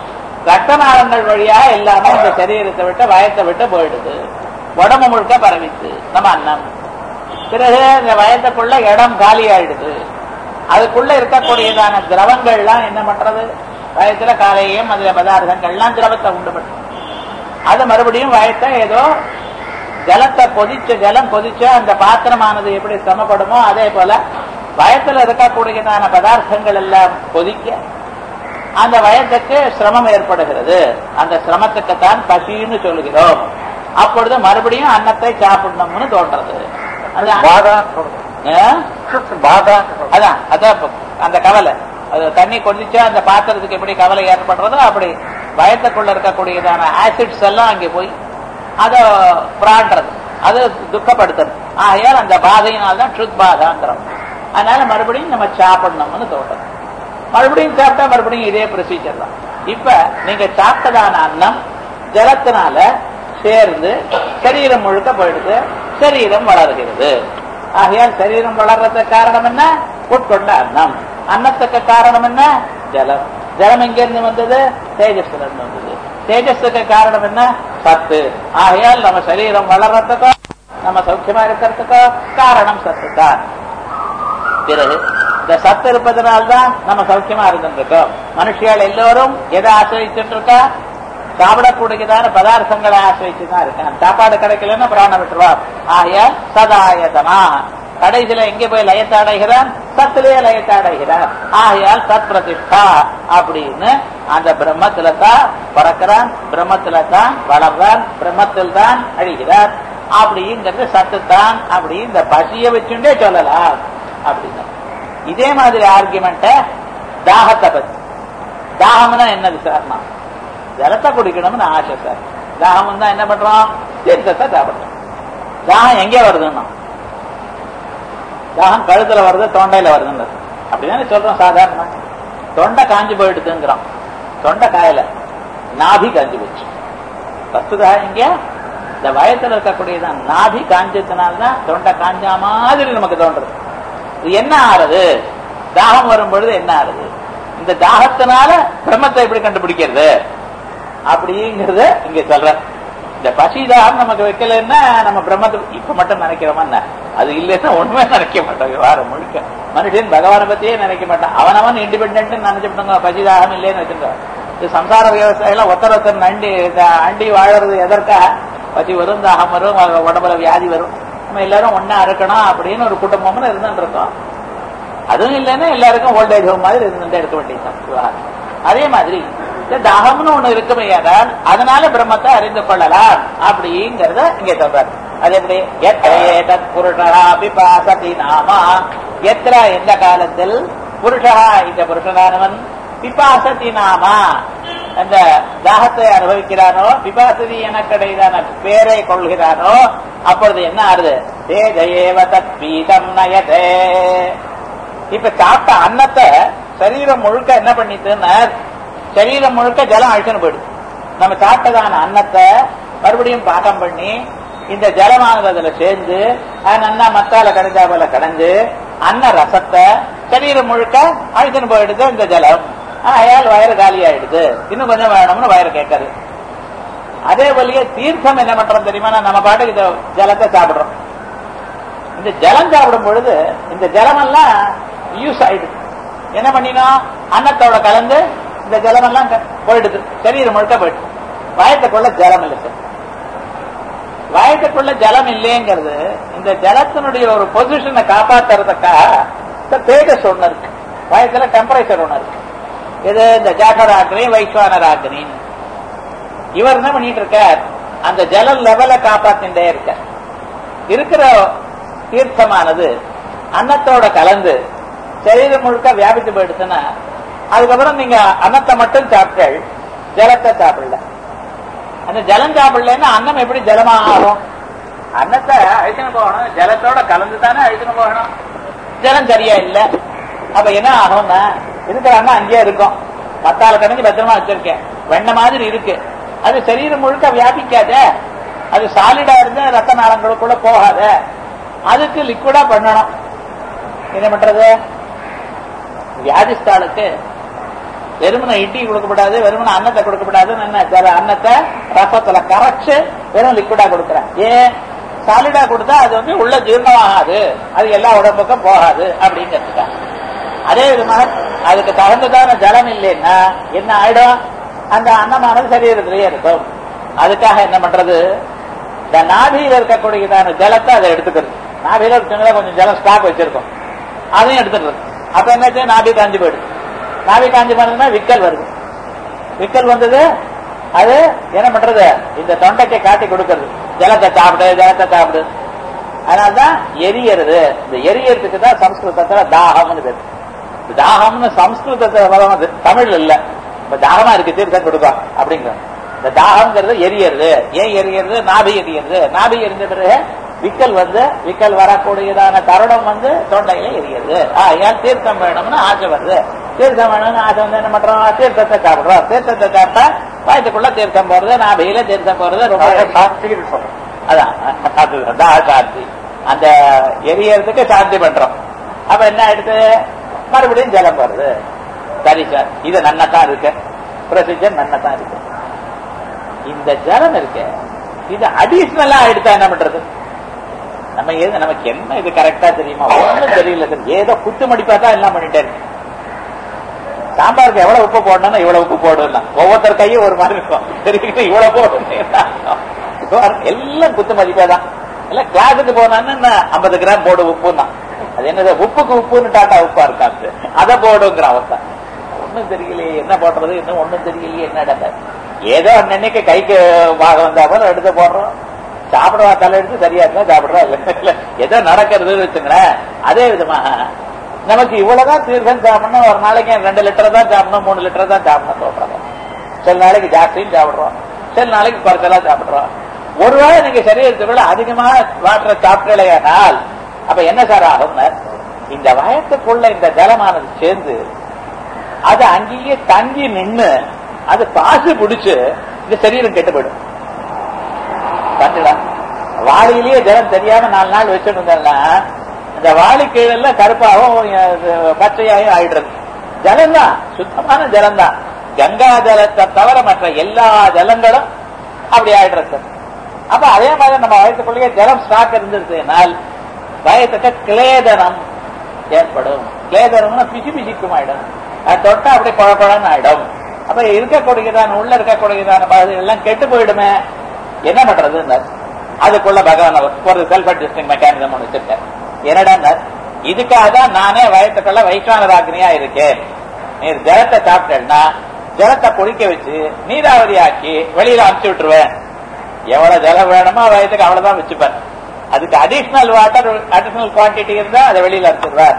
ரத்த நாளங்கள் வழியா எல்லாமே இந்த சரீரத்தை விட்டு வயத்தை விட்டு போயிடுது உடம்பு முழுக்க பரவிச்சு நம்ம அன்னம் பிறகு இந்த வயத்துக்குள்ள இடம் காலி ஆயிடுது அதுக்குள்ள இருக்கக்கூடியதான திரவங்கள்லாம் என்ன பண்றது வயத்துல காலையும் அதுல பதார்த்தங்கள்லாம் திரவத்தை உண்டு பண்ணும் அது மறுபடியும் வயத்தை ஏதோ ஜலத்தை கொதிச்ச ஜலம் கொதிச்ச அந்த பாத்திரமானது எப்படி சிரமப்படுமோ அதே போல வயத்துல இருக்கக்கூடியதான பதார்த்தங்கள் எல்லாம் கொதிக்க அந்த வயத்துக்கு சிரமம் ஏற்படுகிறது அந்த சிரமத்துக்குத்தான் பசின்னு சொல்லுகிறோம் அப்பொழுது மறுபடியும் அன்னத்தை சாப்பிடணும்னு தோன்றது அது பாதான்னு சொல்றோம் ஆ? பாதான்னு சொல்றோம் அதான் அதான் இப்ப அந்த கவலை அது தண்ணி கொதிச்சா அந்த பாத்திரத்துக்கு எப்படி கவலை ஏற்படுறதோ அப்படி வயத்துக்குள்ள இருக்கக்கூடியதான ஆசிட்ஸ் எல்லாம் அங்கே போய் அதை பிராண்டுறது அது துக்கப்படுத்துறது ஆகையால் அந்த பாதையினால்தான் ட்ருத் பாதாங்கிறோம் அதனால மறுபடியும் நம்ம சாப்பிடணும்னு தோன்றது மறுபடியும் சாப்பிட்டா மறுபடியும் இதே ப்ரொசீஜர் தான் இப்ப நீங்க சாப்பிட்டதான அன்னம் ஜலத்தினால சேர்ந்து சரீரம் முழுக்க போயிடுது சரீரம் வளர்கிறது ஆகையால் சரீரம் வளர்றதுக்கு காரணம் என்ன உட்கொண்ட அன்னம் அன்னத்துக்கு காரணம் என்ன ஜலம் ஜலம் எங்கிருந்து வந்தது தேஜஸ்ல இருந்து வந்தது தேஜஸுக்கு காரணம் என்ன சத்து ஆகையால் நம்ம சரீரம் வளர்றதுக்கோ நம்ம சௌக்கியமா இருக்கிறதுக்கோ காரணம் சத்து தான் பிறகு இந்த சத்து இருப்பதனால்தான் நம்ம சௌக்கியமா இருந்திருக்கோம் மனுஷியால் எல்லோரும் எதை ஆசிரிச்சுட்டு இருக்கா சாப்பிடக்கூடியதான பதார்த்தங்களை ஆசிரிச்சு தான் இருக்கான் சாப்பாடு கிடைக்கலன்னா பிராணம் விட்டுருவார் ஆகையால் சதாயதனா கடைசியில எங்க போய் லயத்தை அடைகிறான் சத்திலேயே லயத்தை அடைகிறான் ஆகையால் சத் பிரதிஷ்டா அப்படின்னு அந்த பிரம்மத்துல தான் பிறக்கிறான் பிரம்மத்துல தான் வளர்றான் பிரம்மத்தில் தான் அழிகிறார் அப்படிங்கிறது சத்து தான் அப்படி இந்த பசியை வச்சுட்டே சொல்லலாம் அப்படின்னு இதே மாதிரி ஆர்குமெண்ட தாகத்தை பத்தி தாகம்னா என்னது சார்னா ஜலத்தை குடிக்கணும்னு ஆசை சார் தாகம் தான் என்ன பண்றோம் தீர்த்தத்தை சாப்பிடுறோம் தாகம் எங்கே வருதுன்னா தாகம் கழுத்துல வருது தொண்டையில வருதுன்னு அப்படிதானே சொல்றோம் சாதாரணமா தொண்டை காஞ்சு போயிடுதுங்கிறோம் தொண்டை காயல நாபி காஞ்சு போச்சு வஸ்துதா இங்க இந்த வயத்துல இருக்கக்கூடியதான் நாபி காஞ்சதுனால்தான் தொண்டை காஞ்சா மாதிரி நமக்கு தோன்றது இது என்ன ஆறுது தாகம் வரும் பொழுது என்ன ஆறுது இந்த தாகத்தினால பிரம்மத்தை எப்படி கண்டுபிடிக்கிறது அப்படிங்கறத இங்க சொல்ற இந்த பசி தாகம் நமக்கு வைக்கலன்னா நம்ம பிரம்மத்தை இப்ப மட்டும் நினைக்கிறோமா என்ன அது இல்லைன்னா ஒண்ணுமே நினைக்க மாட்டோம் வாரம் முழுக்க மனுஷன் பகவானை பத்தியே நினைக்க மாட்டான் அவனவன் இண்டிபெண்ட் நினைச்சுட்டாங்க பசி தாகம் இல்லைன்னு வச்சிருக்கான் இது சம்சார விவசாயம் ஒருத்தர் ஒருத்தர் நண்டி இந்த அண்டி வாழறது எதற்கா பசி வரும் தாகம் வரும் உடம்புல வியாதி வரும் நம்ம எல்லாரும் ஒன்னா இருக்கணும் அப்படின்னு ஒரு குடும்பம்னு இருந்துட்டு இருக்கோம் அதுவும் இல்லைன்னா எல்லாருக்கும் ஓல்டேஜ் ஹோம் மாதிரி இருந்துட்டே இருக்க வேண்டியதுதான் அதே மாதிரி இந்த தாகம்னு ஒண்ணு இருக்குமே ஆனால் அதனால பிரம்மத்தை அறிந்து கொள்ளலாம் அப்படிங்கறத இங்க சொல்றாரு அது எப்படி எத்த புருஷா பிபாசதி நாமா எத்திர எந்த காலத்தில் புருஷா இந்த புருஷனானவன் பிபாசதி நாமா அந்த தாகத்தை அனுபவிக்கிறானோ பிபாசதி எனக்கடையிலான பேரை கொள்கிறானோ அப்பொழுது என்ன ஆறுது தேஜயேவ தத் பீதம் நயதே இப்ப சாப்பிட்ட அன்னத்தை சரீரம் முழுக்க என்ன பண்ணிட்டுன்னா சரீரம் முழுக்க ஜலம் அழிச்சுன்னு போயிடுது நம்ம சாப்பிட்டதான அன்னத்தை மறுபடியும் பாகம் பண்ணி இந்த ஜலமானது அதுல சேர்ந்து அது நன்னா மத்தால கடைஞ்சா போல கடைஞ்சு அன்ன ரசத்தை சரீரம் முழுக்க அழிச்சுன்னு போயிடுது இந்த ஜலம் ஆயால் வயிறு காலி ஆயிடுது இன்னும் கொஞ்சம் வேணும்னு வயிறு கேட்கறது அதே போலயே தீர்த்தம் என்ன பண்றோம் தெரியுமா நம்ம பாட்டுக்கு இந்த ஜலத்தை சாப்பிடுறோம் இந்த ஜலம் சாப்பிடும் பொழுது இந்த ஜலமெல்லாம் யூஸ் ஆயிடுது என்ன பண்ணினோம் அன்னத்தோட கலந்து இந்த ஜலமெல்லாம் போயிடுது சரீரம் முழுக்க போயிடுது வயத்துக்குள்ள ஜலம் இல்லை சார் வயத்துக்குள்ள ஜலம் இல்லைங்கிறது இந்த ஜலத்தினுடைய ஒரு பொசிஷனை காப்பாத்துறதுக்காக தேஜஸ் ஒண்ணு இருக்கு வயத்துல டெம்பரேச்சர் ஒண்ணு இருக்கு இது இந்த ஜாகராக்னி வைஸ்வானராக்னி இவர் என்ன பண்ணிட்டு இருக்கார் அந்த ஜல லெவலை காப்பாத்தின்றே இருக்க இருக்கிற தீர்த்தமானது அன்னத்தோட கலந்து சரீரம் முழுக்க வியாபித்து போயிடுச்சுன்னா அதுக்கப்புறம் நீங்க அன்னத்தை மட்டும் சாப்பிட்டல் ஜலத்தை சாப்பிடல அந்த ஜலம் சாப்பிடலன்னா அன்னம் எப்படி ஜலமா ஆகும் அன்னத்தை அழிச்சுன்னு போகணும் ஜலத்தோட கலந்து தானே அழிச்சுன்னு போகணும் ஜலம் சரியா இல்ல அப்ப என்ன ஆகும்னா இருக்கிற அண்ணன் அங்கேயே இருக்கும் மத்தால கணக்கு பத்திரமா வச்சிருக்கேன் வெண்ண மாதிரி இருக்கு அது சரீரம் முழுக்க வியாபிக்காத அது சாலிடா இருந்து ரத்த நாளங்களுக்குள்ள போகாத அதுக்கு லிக்விடா பண்ணணும் என்ன பண்றது வியாதிஸ்தாளுக்கு வெறுமனை இட்லி கொடுக்கப்படாது வெறுமனை அன்னத்தை கொடுக்கப்படாதுன்னு என்ன சில அன்னத்தை ரசத்துல கரைச்சு வெறும் லிக்விடா கொடுக்குறேன் ஏன் சாலிடா கொடுத்தா அது வந்து உள்ள ஜீரணமாகாது அது எல்லா உடம்புக்கும் போகாது அப்படிங்கிறதுக்கா அதே விதமாக அதுக்கு தகுந்ததான ஜலம் இல்லைன்னா என்ன ஆயிடும் அந்த அன்னமானது சரீரத்திலேயே இருக்கும் அதுக்காக என்ன பண்றது இந்த நாபியில இருக்கக்கூடியதான ஜலத்தை அதை எடுத்துக்கிறது நாபியில சின்னதா கொஞ்சம் ஜலம் ஸ்டாக் வச்சிருக்கோம் அதையும் எடுத்துக்கிறது அப்ப என்ன நாபி காஞ்சி போயிடுது நாபி காஞ்சி போனதுன்னா விக்கல் வருது விக்கல் வந்தது அது என்ன பண்றது இந்த தொண்டைக்கு காட்டி கொடுக்கறது ஜலத்தை சாப்பிடு ஜலத்தை சாப்பிடு அதனால்தான் எரியறது இந்த எரியறதுக்கு தான் சம்ஸ்கிருதத்துல தாகம்னு பேரு இந்த தாகம்னு சம்ஸ்கிருதத்துல பதம் அது தமிழ்ல இல்ல இப்ப தாகமா இருக்கு தீர்த்தம் கொடுப்பா அப்படிங்கிறது இந்த தாகம்ங்கிறது எரியறது ஏன் எரியறது நாபி எரியறது நாபி எரிஞ்ச பிறகு விக்கல் வந்து விக்கல் வரக்கூடியதான தருணம் வந்து தொண்டையில எரியறது ஆ ஏன் தீர்த்தம் வேணும்னு ஆசை வருது தீர்த்தம் வேணும்னு ஆசை வந்து என்ன பண்றோம் தீர்த்தத்தை சாப்பிடுறோம் தீர்த்தத்தை சாப்பிட்டா வயத்துக்குள்ள தீர்த்தம் போறது நாபியில தீர்த்தம் போறது ரொம்ப சாந்தின்னு சொல்றேன் அதான் அது தாக சாந்தி அந்த எரியறதுக்கு சாந்தி பண்றோம் அப்ப என்ன ஆயிடுது மறுபடியும் ஜலம் வருது சரி சார் இது நன்னதான் இருக்கு ப்ரொசீஜர் நன்னதான் இருக்கு இந்த ஜலம் இருக்கு இது அடிஷனலா ஆயிடுத்தா என்ன பண்றது நம்ம ஏது நமக்கு என்ன இது கரெக்டா தெரியுமா ஒண்ணும் தெரியல சார் ஏதோ குத்து மடிப்பா தான் எல்லாம் பண்ணிட்டே இருக்கு சாம்பாருக்கு எவ்வளவு உப்பு போடணும்னா இவ்வளவு உப்பு போடணும் ஒவ்வொருத்தர் கையும் ஒரு மாதிரி இருக்கும் தெரியுது இவ்வளவு போடணும் எல்லாம் குத்து மதிப்பா தான் எல்லாம் கிளாஸுக்கு போனான்னு ஐம்பது கிராம் போடு உப்புன்னா அது என்னது உப்புக்கு உப்புன்னு டாட்டா உப்பா இருக்காது அதை போடுங்கிற அவஸ்தை ஒண்ணும் தெரியலையே என்ன போடுறது இன்னும் ஒண்ணும் தெரியலையே என்ன டாட்டா ஏதோ அன்னைக்கு கைக்கு வாக வந்தா போல எடுத்து போடுறோம் சாப்பிடவா தலை எடுத்து சரியா இருக்கா சாப்பிடுறா இல்ல ஏதோ நடக்கிறதுன்னு வச்சுங்களேன் அதே விதமாக நமக்கு இவ்வளவுதான் தீர்க்கம் சாப்பிடணும் ஒரு நாளைக்கு ரெண்டு லிட்டர் தான் சாப்பிடணும் மூணு லிட்டர் தான் சாப்பிடணும் சொல்றாங்க சில நாளைக்கு ஜாஸ்தியும் சாப்பிடுறோம் சில நாளைக்கு குறைச்சலா சாப்பிடுறோம் ஒருவேளை நீங்க சரீரத்துக்குள்ள அதிகமா வாட்டரை சாப்பிடலையானால் அப்ப என்ன சார் ஆகும்னா இந்த வயத்துக்குள்ள இந்த ஜலமானது சேர்ந்து அது அங்கேயே தங்கி நின்னு அது பாசு பிடிச்சு இந்த சரீரம் கெட்டு போயிடும் கண்டுடா வாளியிலேயே ஜலம் தெரியாம நாலு நாள் வச்சுட்டு இருந்தேன்னா இந்த வாளி கீழல்ல கருப்பாகவும் பச்சையாயும் ஆயிடுறது ஜலம் தான் சுத்தமான ஜலம் தான் கங்கா ஜலத்தை தவிர மற்ற எல்லா ஜலங்களும் அப்படி ஆயிடுறது அப்ப அதே மாதிரி நம்ம வயசுக்குள்ளேயே ஜலம் ஸ்டாக் இருந்திருந்ததுனால் வயத்துக்கு கிளேதனம் ஏற்படும் கிளேதனம்னா பிசி பிசிக்கும் ஆயிடும் அது தொட்டா அப்படி குழப்பழன்னு ஆயிடும் அப்ப இருக்கக்கூடியதான உள்ள இருக்கக்கூடியதான பகுதிகள் எல்லாம் கெட்டு போயிடுமே என்ன பண்றது அதுக்குள்ள பகவான் ஒரு செல்ஃப் அட்ஜஸ்டிங் மெக்கானிசம் ஒன்று வச்சிருக்கேன் என்னடா இதுக்காக தான் நானே வயத்துக்குள்ள வைஸ்வானராகினியா இருக்கேன் நீர் ஜலத்தை சாப்பிட்டேன்னா ஜலத்தை குடிக்க வச்சு நீராவரி ஆக்கி வெளியில அனுப்பிச்சு விட்டுருவேன் எவ்வளவு ஜலம் வேணுமோ வயத்துக்கு அவ்வளவுதான் வச்சுப்பேன் அதுக்கு அடிஷனல் வாட்டர் அடிஷனல் குவான்டிட்டி இருந்தா அதை வெளியில அனுப்பிச்சிடுவார்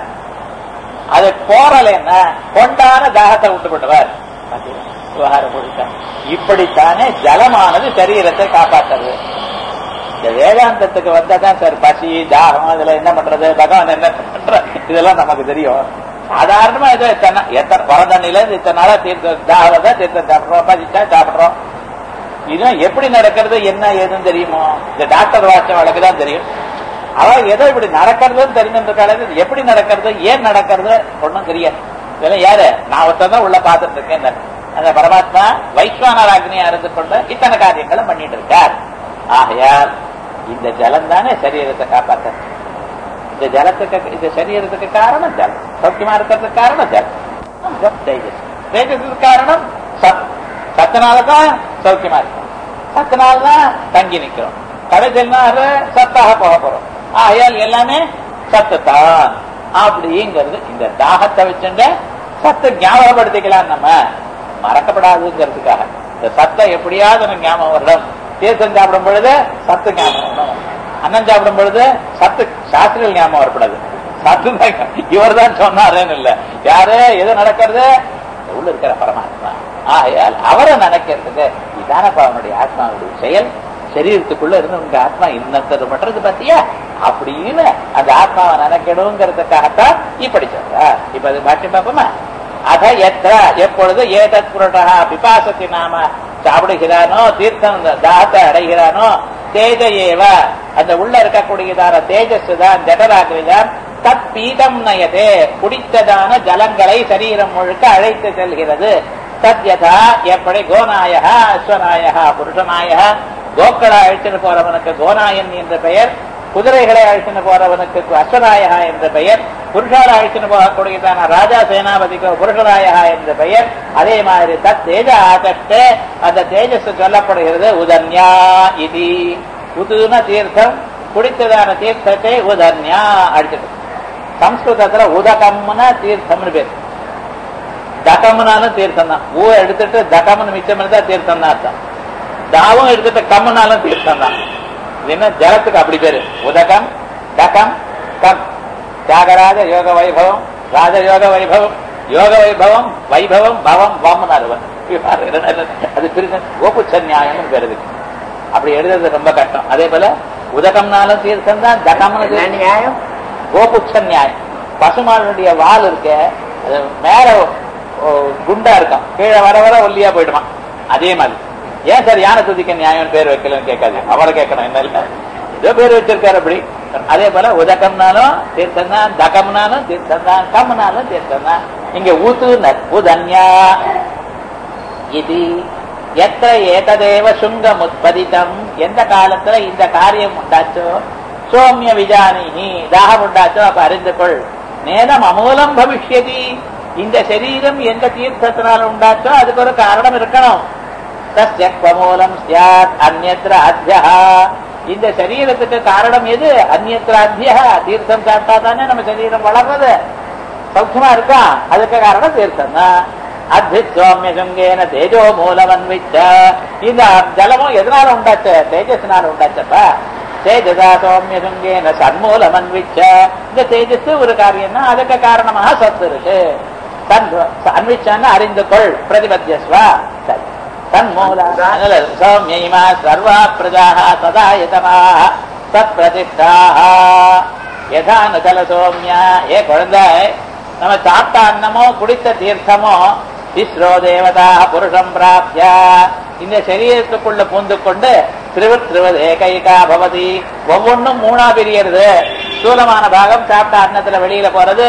அது போறலைன்னா கொண்டான தாகத்தை விட்டு விட்டுவார் விவகாரம் கொடுத்த இப்படித்தானே ஜலமானது சரீரத்தை காப்பாற்றுறது இந்த வேதாந்தத்துக்கு வந்தாதான் சார் பசி தாகம் இதுல என்ன பண்றது பகவான் என்ன பண்ற இதெல்லாம் நமக்கு தெரியும் சாதாரணமா ஏதோ எத்தனை எத்தனை பரதண்ணில இருந்து இத்தனை நாளா தீர்த்த தாகத்தை தீர்த்தம் சாப்பிடுறோம் பசிச்சா சாப்பிடுறோம் இதுவும் எப்படி நடக்கிறது என்ன ஏதுன்னு தெரியுமோ இந்த டாக்டர் வாட்ச வழக்கு தான் தெரியும் அவ ஏதோ இப்படி நடக்கிறதுன்னு தெரிஞ்சிருக்காளே இது எப்படி நடக்கிறது ஏன் நடக்கிறது ஒன்றும் தெரியாது இதெல்லாம் யாரு நான் ஒருத்தர் தான் உள்ள பார்த்துட்டு இருக்கேன் அந்த பரமாத்மா வைஸ்வானராக்னியா இருந்து கொண்டு இத்தனை காரியங்களும் பண்ணிட்டு இருக்கார் ஆகையால் இந்த ஜலம் தானே சரீரத்தை காப்பாற்ற இந்த ஜலத்துக்கு இந்த சரீரத்துக்கு காரணம் ஜலம் சௌக்கியமா இருக்கிறதுக்கு காரணம் ஜலம் தேஜஸ் தேஜஸுக்கு காரணம் சத் சத்தினாலதான் சௌக்கியமா இருக்கும் சத்தினால்தான் தங்கி நிக்கிறோம் கடைசியில் சத்தாக போக போறோம் ஆகையால் எல்லாமே சத்து தான் அப்படிங்கிறது இந்த தாகத்தை வச்சுங்க சத்து ஞாபகப்படுத்திக்கலாம் நம்ம மறக்கப்படாதுங்கிறதுக்காக இந்த சத்தை எப்படியாவது எனக்கு ஞாபகம் வரணும் தீர்த்தம் சாப்பிடும் பொழுது சத்து ஞாபகம் வரணும் அன்னம் சாப்பிடும் பொழுது சத்து சாஸ்திரிகள் ஞாபகம் வரக்கூடாது சத்து தான் இவர் தான் சொன்னாருன்னு இல்ல யாரு எது நடக்கிறது உள்ள இருக்கிற பரமாத்மா ஆகையால் அவரை நினைக்கிறதுக்கு இதானப்பா அவனுடைய ஆத்மாவுடைய செயல் சரீரத்துக்குள்ள இருந்து உங்க ஆத்மா இன்னத்தது பண்றது பத்தியா அப்படின்னு அந்த ஆத்மாவை நினைக்கணுங்கிறதுக்காகத்தான் இப்படி சொல்ற இப்ப அது பாட்டி பார்ப்போமா அத எத்த எப்பொழுது ஏதத் புரட்டா பிபாசத்தி நாம சாப்பிடுகிறானோ தீர்த்தம் தாகத்தை அடைகிறானோ தேஜ ஏவ அந்த உள்ள இருக்கக்கூடியதான தேஜஸ் தான் ஜடராகிரிதான் தத் பீடம் நயதே குடித்ததான ஜலங்களை சரீரம் முழுக்க அழைத்து செல்கிறது தத்யதா எப்படி கோநாய அஸ்வநாய புருஷநாய கோக்களை அழைத்துட்டு போறவனுக்கு கோநாயன் என்ற பெயர் குதிரைகளை அழைத்துட்டு போறவனுக்கு அஸ்வநாயகா என்ற பெயர் புருஷால அழைத்துட்டு போகக்கூடியதான ராஜா சேனாபதிக்கு புருஷநாயகா என்ற பெயர் அதே மாதிரி தத் தேஜ ஆகஸ்டே அந்த தேஜஸ் சொல்லப்படுகிறது உதன்யா இது உதுன தீர்த்தம் குடித்ததான தீர்த்தத்தை உதன்யா அடிச்சிட்டு சம்ஸ்கிருதத்துல உதகம்னா தீர்த்தம்னு பேர் தகம்னாலும் தீர்த்தம் தான் ஊ எடுத்துட்டு தகம்னு மிச்சம் இருந்தா தீர்த்தம் தான் அர்த்தம் தாவும் எடுத்துட்டு கம்முனாலும் தீர்த்தம் தான் இது என்ன ஜலத்துக்கு அப்படி பேரு உதகம் தகம் கம் தியாகராஜ யோக வைபவம் ராஜயோக வைபவம் யோக வைபவம் வைபவம் பவம் வம்னாருவன் அது பிரிச்சு கோபுச்ச நியாயம்னு பேரு இதுக்கு. அப்படி எழுதுறது ரொம்ப கஷ்டம் அதே போல உதகம்னாலும் தீர்த்தம் தான் தகம்னு என்ன தீர்த்தம் நியாயம் கோபுச்ச நியாயம் பசுமானுடைய வால் இருக்க அது மேல ஓ, குண்டா இருக்கும் கீழே வர வர ஒல்லியா போயிடுமா அதே மாதிரி ஏன் சார் யானை துதிக்க நியாயம் பேர் வைக்கலன்னு கேட்காது அவரை கேட்கணும் என்ன இல்ல ஏதோ பேர் வச்சிருக்காரு அப்படி அதே போல உதகம்னாலும் தீர்த்தம் தான் தகம்னாலும் தீர்த்தம் தான் கம்னாலும் தீர்த்தம் தான் இங்க ஊத்துனர் உதன்யா இது எத்த ஏததேவ சுங்கம் உற்பதித்தம் எந்த காலத்துல இந்த காரியம் உண்டாச்சோ சோமிய விஜானிஹி தாகம் உண்டாச்சோ அப்ப அறிந்து கொள் நேரம் அமூலம் பவிஷ்யதி இந்த சரீரம் எந்த தீர்த்தத்தினால உண்டாச்சோ அதுக்கு ஒரு காரணம் இருக்கணும் தஸ்யக்வமூலம் சியாத் அந்நத்திர அத்தியா இந்த சரீரத்துக்கு காரணம் எது அந்நத்திர அத்தியா தீர்த்தம் சாப்பிட்டா தானே நம்ம சரீரம் வளர்றது சௌக்கியமா இருக்கா அதுக்கு காரணம் தீர்த்தம் தான் அத்திஸ்வாமிய சுங்கேன தேஜோ மூலமன்விச்ச இந்த ஜலமும் எதனால உண்டாச்ச தேஜஸ்னால உண்டாச்சப்பா தேஜதா சௌமிய சுங்கேன சன்மூலமன்விச்ச இந்த தேஜஸ் ஒரு காரியம்னா அதுக்கு காரணமாக சத்து இருக்கு தன் அன்விச்சான்னு அறிந்து கொள் பிரதிபத்தியஸ்வா சரி தன்மூல சௌமியமா சர்வா பிரஜாக சதாயதமாக சத் பிரதிஷ்டாக யதானு கல சோமியா ஏ குழந்தை நம்ம சாப்பிட்ட அன்னமோ குடித்த தீர்த்தமோ இஸ்ரோ தேவதா புருஷம் பிராப்தியா இந்த சரீரத்துக்குள்ள பூந்து கொண்டு திருவத் திருவது ஏகைகா பவதி ஒவ்வொன்றும் மூணா பிரியறது ஸ்தூலமான பாகம் சாப்பிட்ட அன்னத்துல வெளியில போறது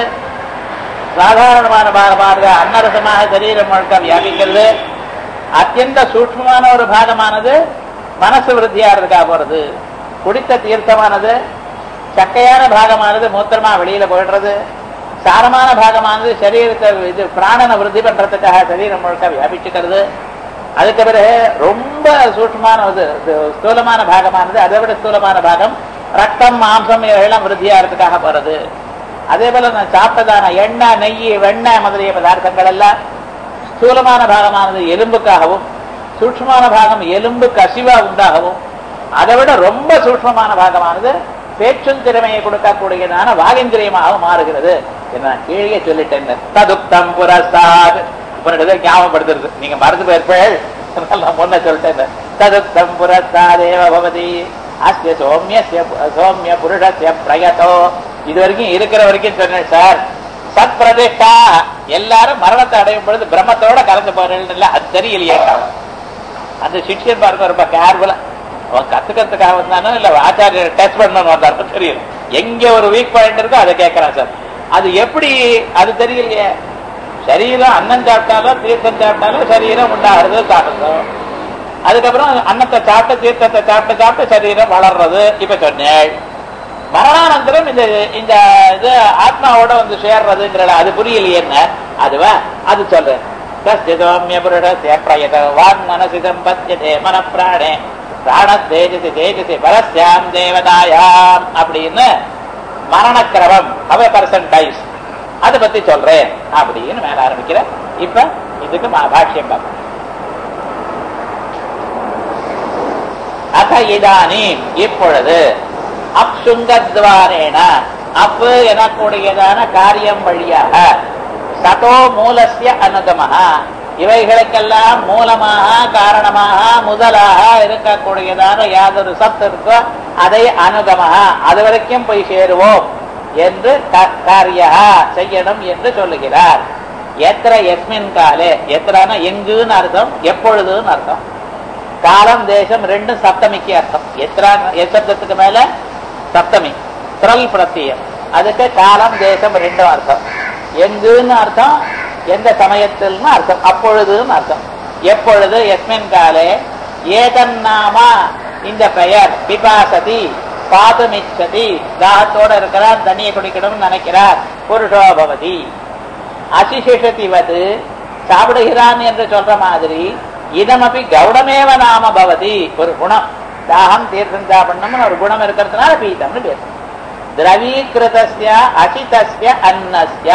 சாதாரணமான பாகமாக அன்னரசமாக சரீரம் முழுக்க வியாபிக்கிறது அத்தியந்த சூக்மமான ஒரு பாகமானது மனசு விருத்தியாகிறதுக்காக போறது குடித்த தீர்த்தமானது சக்கையான பாகமானது மூத்திரமா வெளியில போயிடுறது சாரமான பாகமானது சரீரத்தை இது பிராணனை விருத்தி பண்றதுக்காக சரீரம் முழுக்க வியாபிச்சுக்கிறது அதுக்கு பிறகு ரொம்ப சூட்சமான இது இது ஸ்தூலமான பாகமானது அதை விட ஸ்தூலமான பாகம் ரத்தம் மாம்சம் இவையெல்லாம் விருத்தியாகிறதுக்காக போறது அதே போல நான் சாப்பிட்டதான எண்ணெய் நெய் வெண்ணெய் முதலிய பதார்த்தங்கள் எல்லாம் ஸ்தூலமான பாகமானது எலும்புக்காகவும் சூட்சமான பாகம் எலும்பு கசிவா உண்டாகவும் அதை விட ரொம்ப சூட்சமான பாகமானது பேச்சும் திறமையை கொடுக்கக்கூடியதான வாகேந்திரியமாக மாறுகிறது என்ன கீழே சொல்லிட்டேன் ததுப்தம் புரசாத் உனக்கு ஞாபகப்படுத்துறது நீங்க மறந்து போயிருப்பேள் நான் முன்ன சொல்லிட்டேன் ததுப்தம் புரசாதேவ பவதி அஸ்ய சோமிய சோமிய புருஷஸ்ய பிரயதோ இது வரைக்கும் இருக்கிற வரைக்கும் சொன்னேன் சார் சத் பிரதிஷ்டா எல்லாரும் மரணத்தை அடையும் பொழுது பிரம்மத்தோட கலந்து போறேன் அது தெரியலையே அந்த சிக்ஷன் பாருங்க ரொம்ப கேர்ஃபுல்லா அவன் கத்துக்கிறதுக்காக வந்தானோ இல்ல ஆச்சாரியர் டெஸ்ட் பண்ணணும் வந்தாரு தெரியும் எங்க ஒரு வீக் பாயிண்ட் இருக்கோ அதை கேட்கறான் சார் அது எப்படி அது தெரியலையே சரீரம் அன்னம் சாப்பிட்டாலும் தீர்த்தம் சாப்பிட்டாலும் சரீரம் உண்டாகிறது சாப்பிடுறோம் அதுக்கப்புறம் அன்னத்தை சாப்பிட்டு தீர்த்தத்தை சாப்பிட்டு சாப்பிட்டு சரீரம் வளர்றது இப்ப சொன்னேன் மரணானந்தரம் இந்த இந்த இது ஆத்மாவோட வந்து சேர்றதுங்கிற அது புரியலையே என்ன அதுவா அது சொல்றேன் தஸ்யதோமிய புருஷஸ்ய பிரயத வான் மனசி சம்பத்தியதே மனப்பிராணே பிராண தேஜசி தேஜசி பரஸ்யாம் தேவதாயாம் அப்படின்னு மரணக்கிரமம் அவ பர்சன்டைஸ் அதை பத்தி சொல்றேன் அப்படின்னு மேல ஆரம்பிக்கிற இப்ப இதுக்கு மா- பாஷ்யம் பார்ப்போம் அத இதானி இப்பொழுது அப்சுங்கத்வாரேன அப்பு எனக்கூடியதான காரியம் வழியாக சதோ மூலஸ்ய அனுகமஹ இவைகளுக்கெல்லாம் மூலமாக காரணமாக முதலாக இருக்கக்கூடியதான யாதொரு சத்து இருக்கோ அதை அனுகமஹ அது வரைக்கும் போய் சேருவோம் என்று க- காரியா செய்யணும் என்று சொல்லுகிறார் எத்திர எஸ்மின் காலே எத்திரான எங்குன்னு அர்த்தம் எப்பொழுதுன்னு அர்த்தம் காலம் தேசம் ரெண்டும் சப்தமிக்கு அர்த்தம் எத்தனை எசப்தத்துக்கு மேல சப்தமி திரல் பிரத்தியம் அதுக்கு காலம் தேசம் ரெண்டும் அர்த்தம் எங்குன்னு அர்த்தம் எந்த சமயத்தில்னு அர்த்தம் அப்பொழுதுன்னு அர்த்தம் எப்பொழுது எஸ்மின் காலே ஏதன் நாமா இந்த பெயர் பிபாசதி பாதுமிச்சதி தாகத்தோட இருக்கிறார் தண்ணியை குடிக்கணும்னு நினைக்கிறார் புருஷோ பவதி அசிசேஷத்திவது சாப்பிடுகிறான் என்று சொல்ற மாதிரி இதமப்பி கௌடமேவ நாம பவதி ஒரு குணம் தாகம் தீர்த்தம் சாப்பிடணும்னு ஒரு குணம் இருக்கிறதுனால பீதம்னு பேசும் திரவீகிருதஸ்ய அசிதஸ்ய அன்னஸ்ய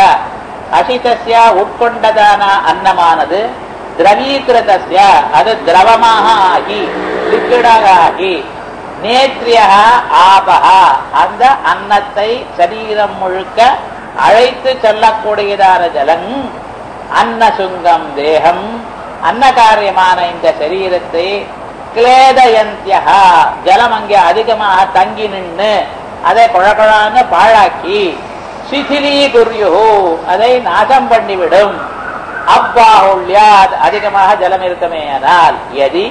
அசிதஸ்ய உட்கொண்டதான அன்னமானது திரவீகிருதஸ்ய அது திரவமாக ஆகி லிக்விடாக ஆகி நேத்ரிய ஆபஹா அந்த அன்னத்தை சரீரம் முழுக்க அழைத்து செல்லக்கூடியதான ஜலம் அன்னசுங்கம் தேகம் அன்னகாரியமான இந்த சரீரத்தை கிளேதயந்தியா ஜலம் அங்கே அதிகமாக தங்கி நின்று அதை குழகுழான்னு பாழாக்கி சிசிலீ குரியோ அதை நாசம் பண்ணிவிடும் அப்பாஹுல்யா அதிகமாக ஜலம் இருக்குமேயானால் எதி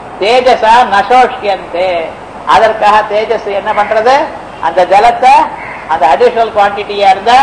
தேஜசா நசோஷ்யந்தே அதற்காக தேஜஸ் என்ன பண்றது அந்த ஜலத்தை அந்த அடிஷனல் குவான்டிட்டியா இருந்தா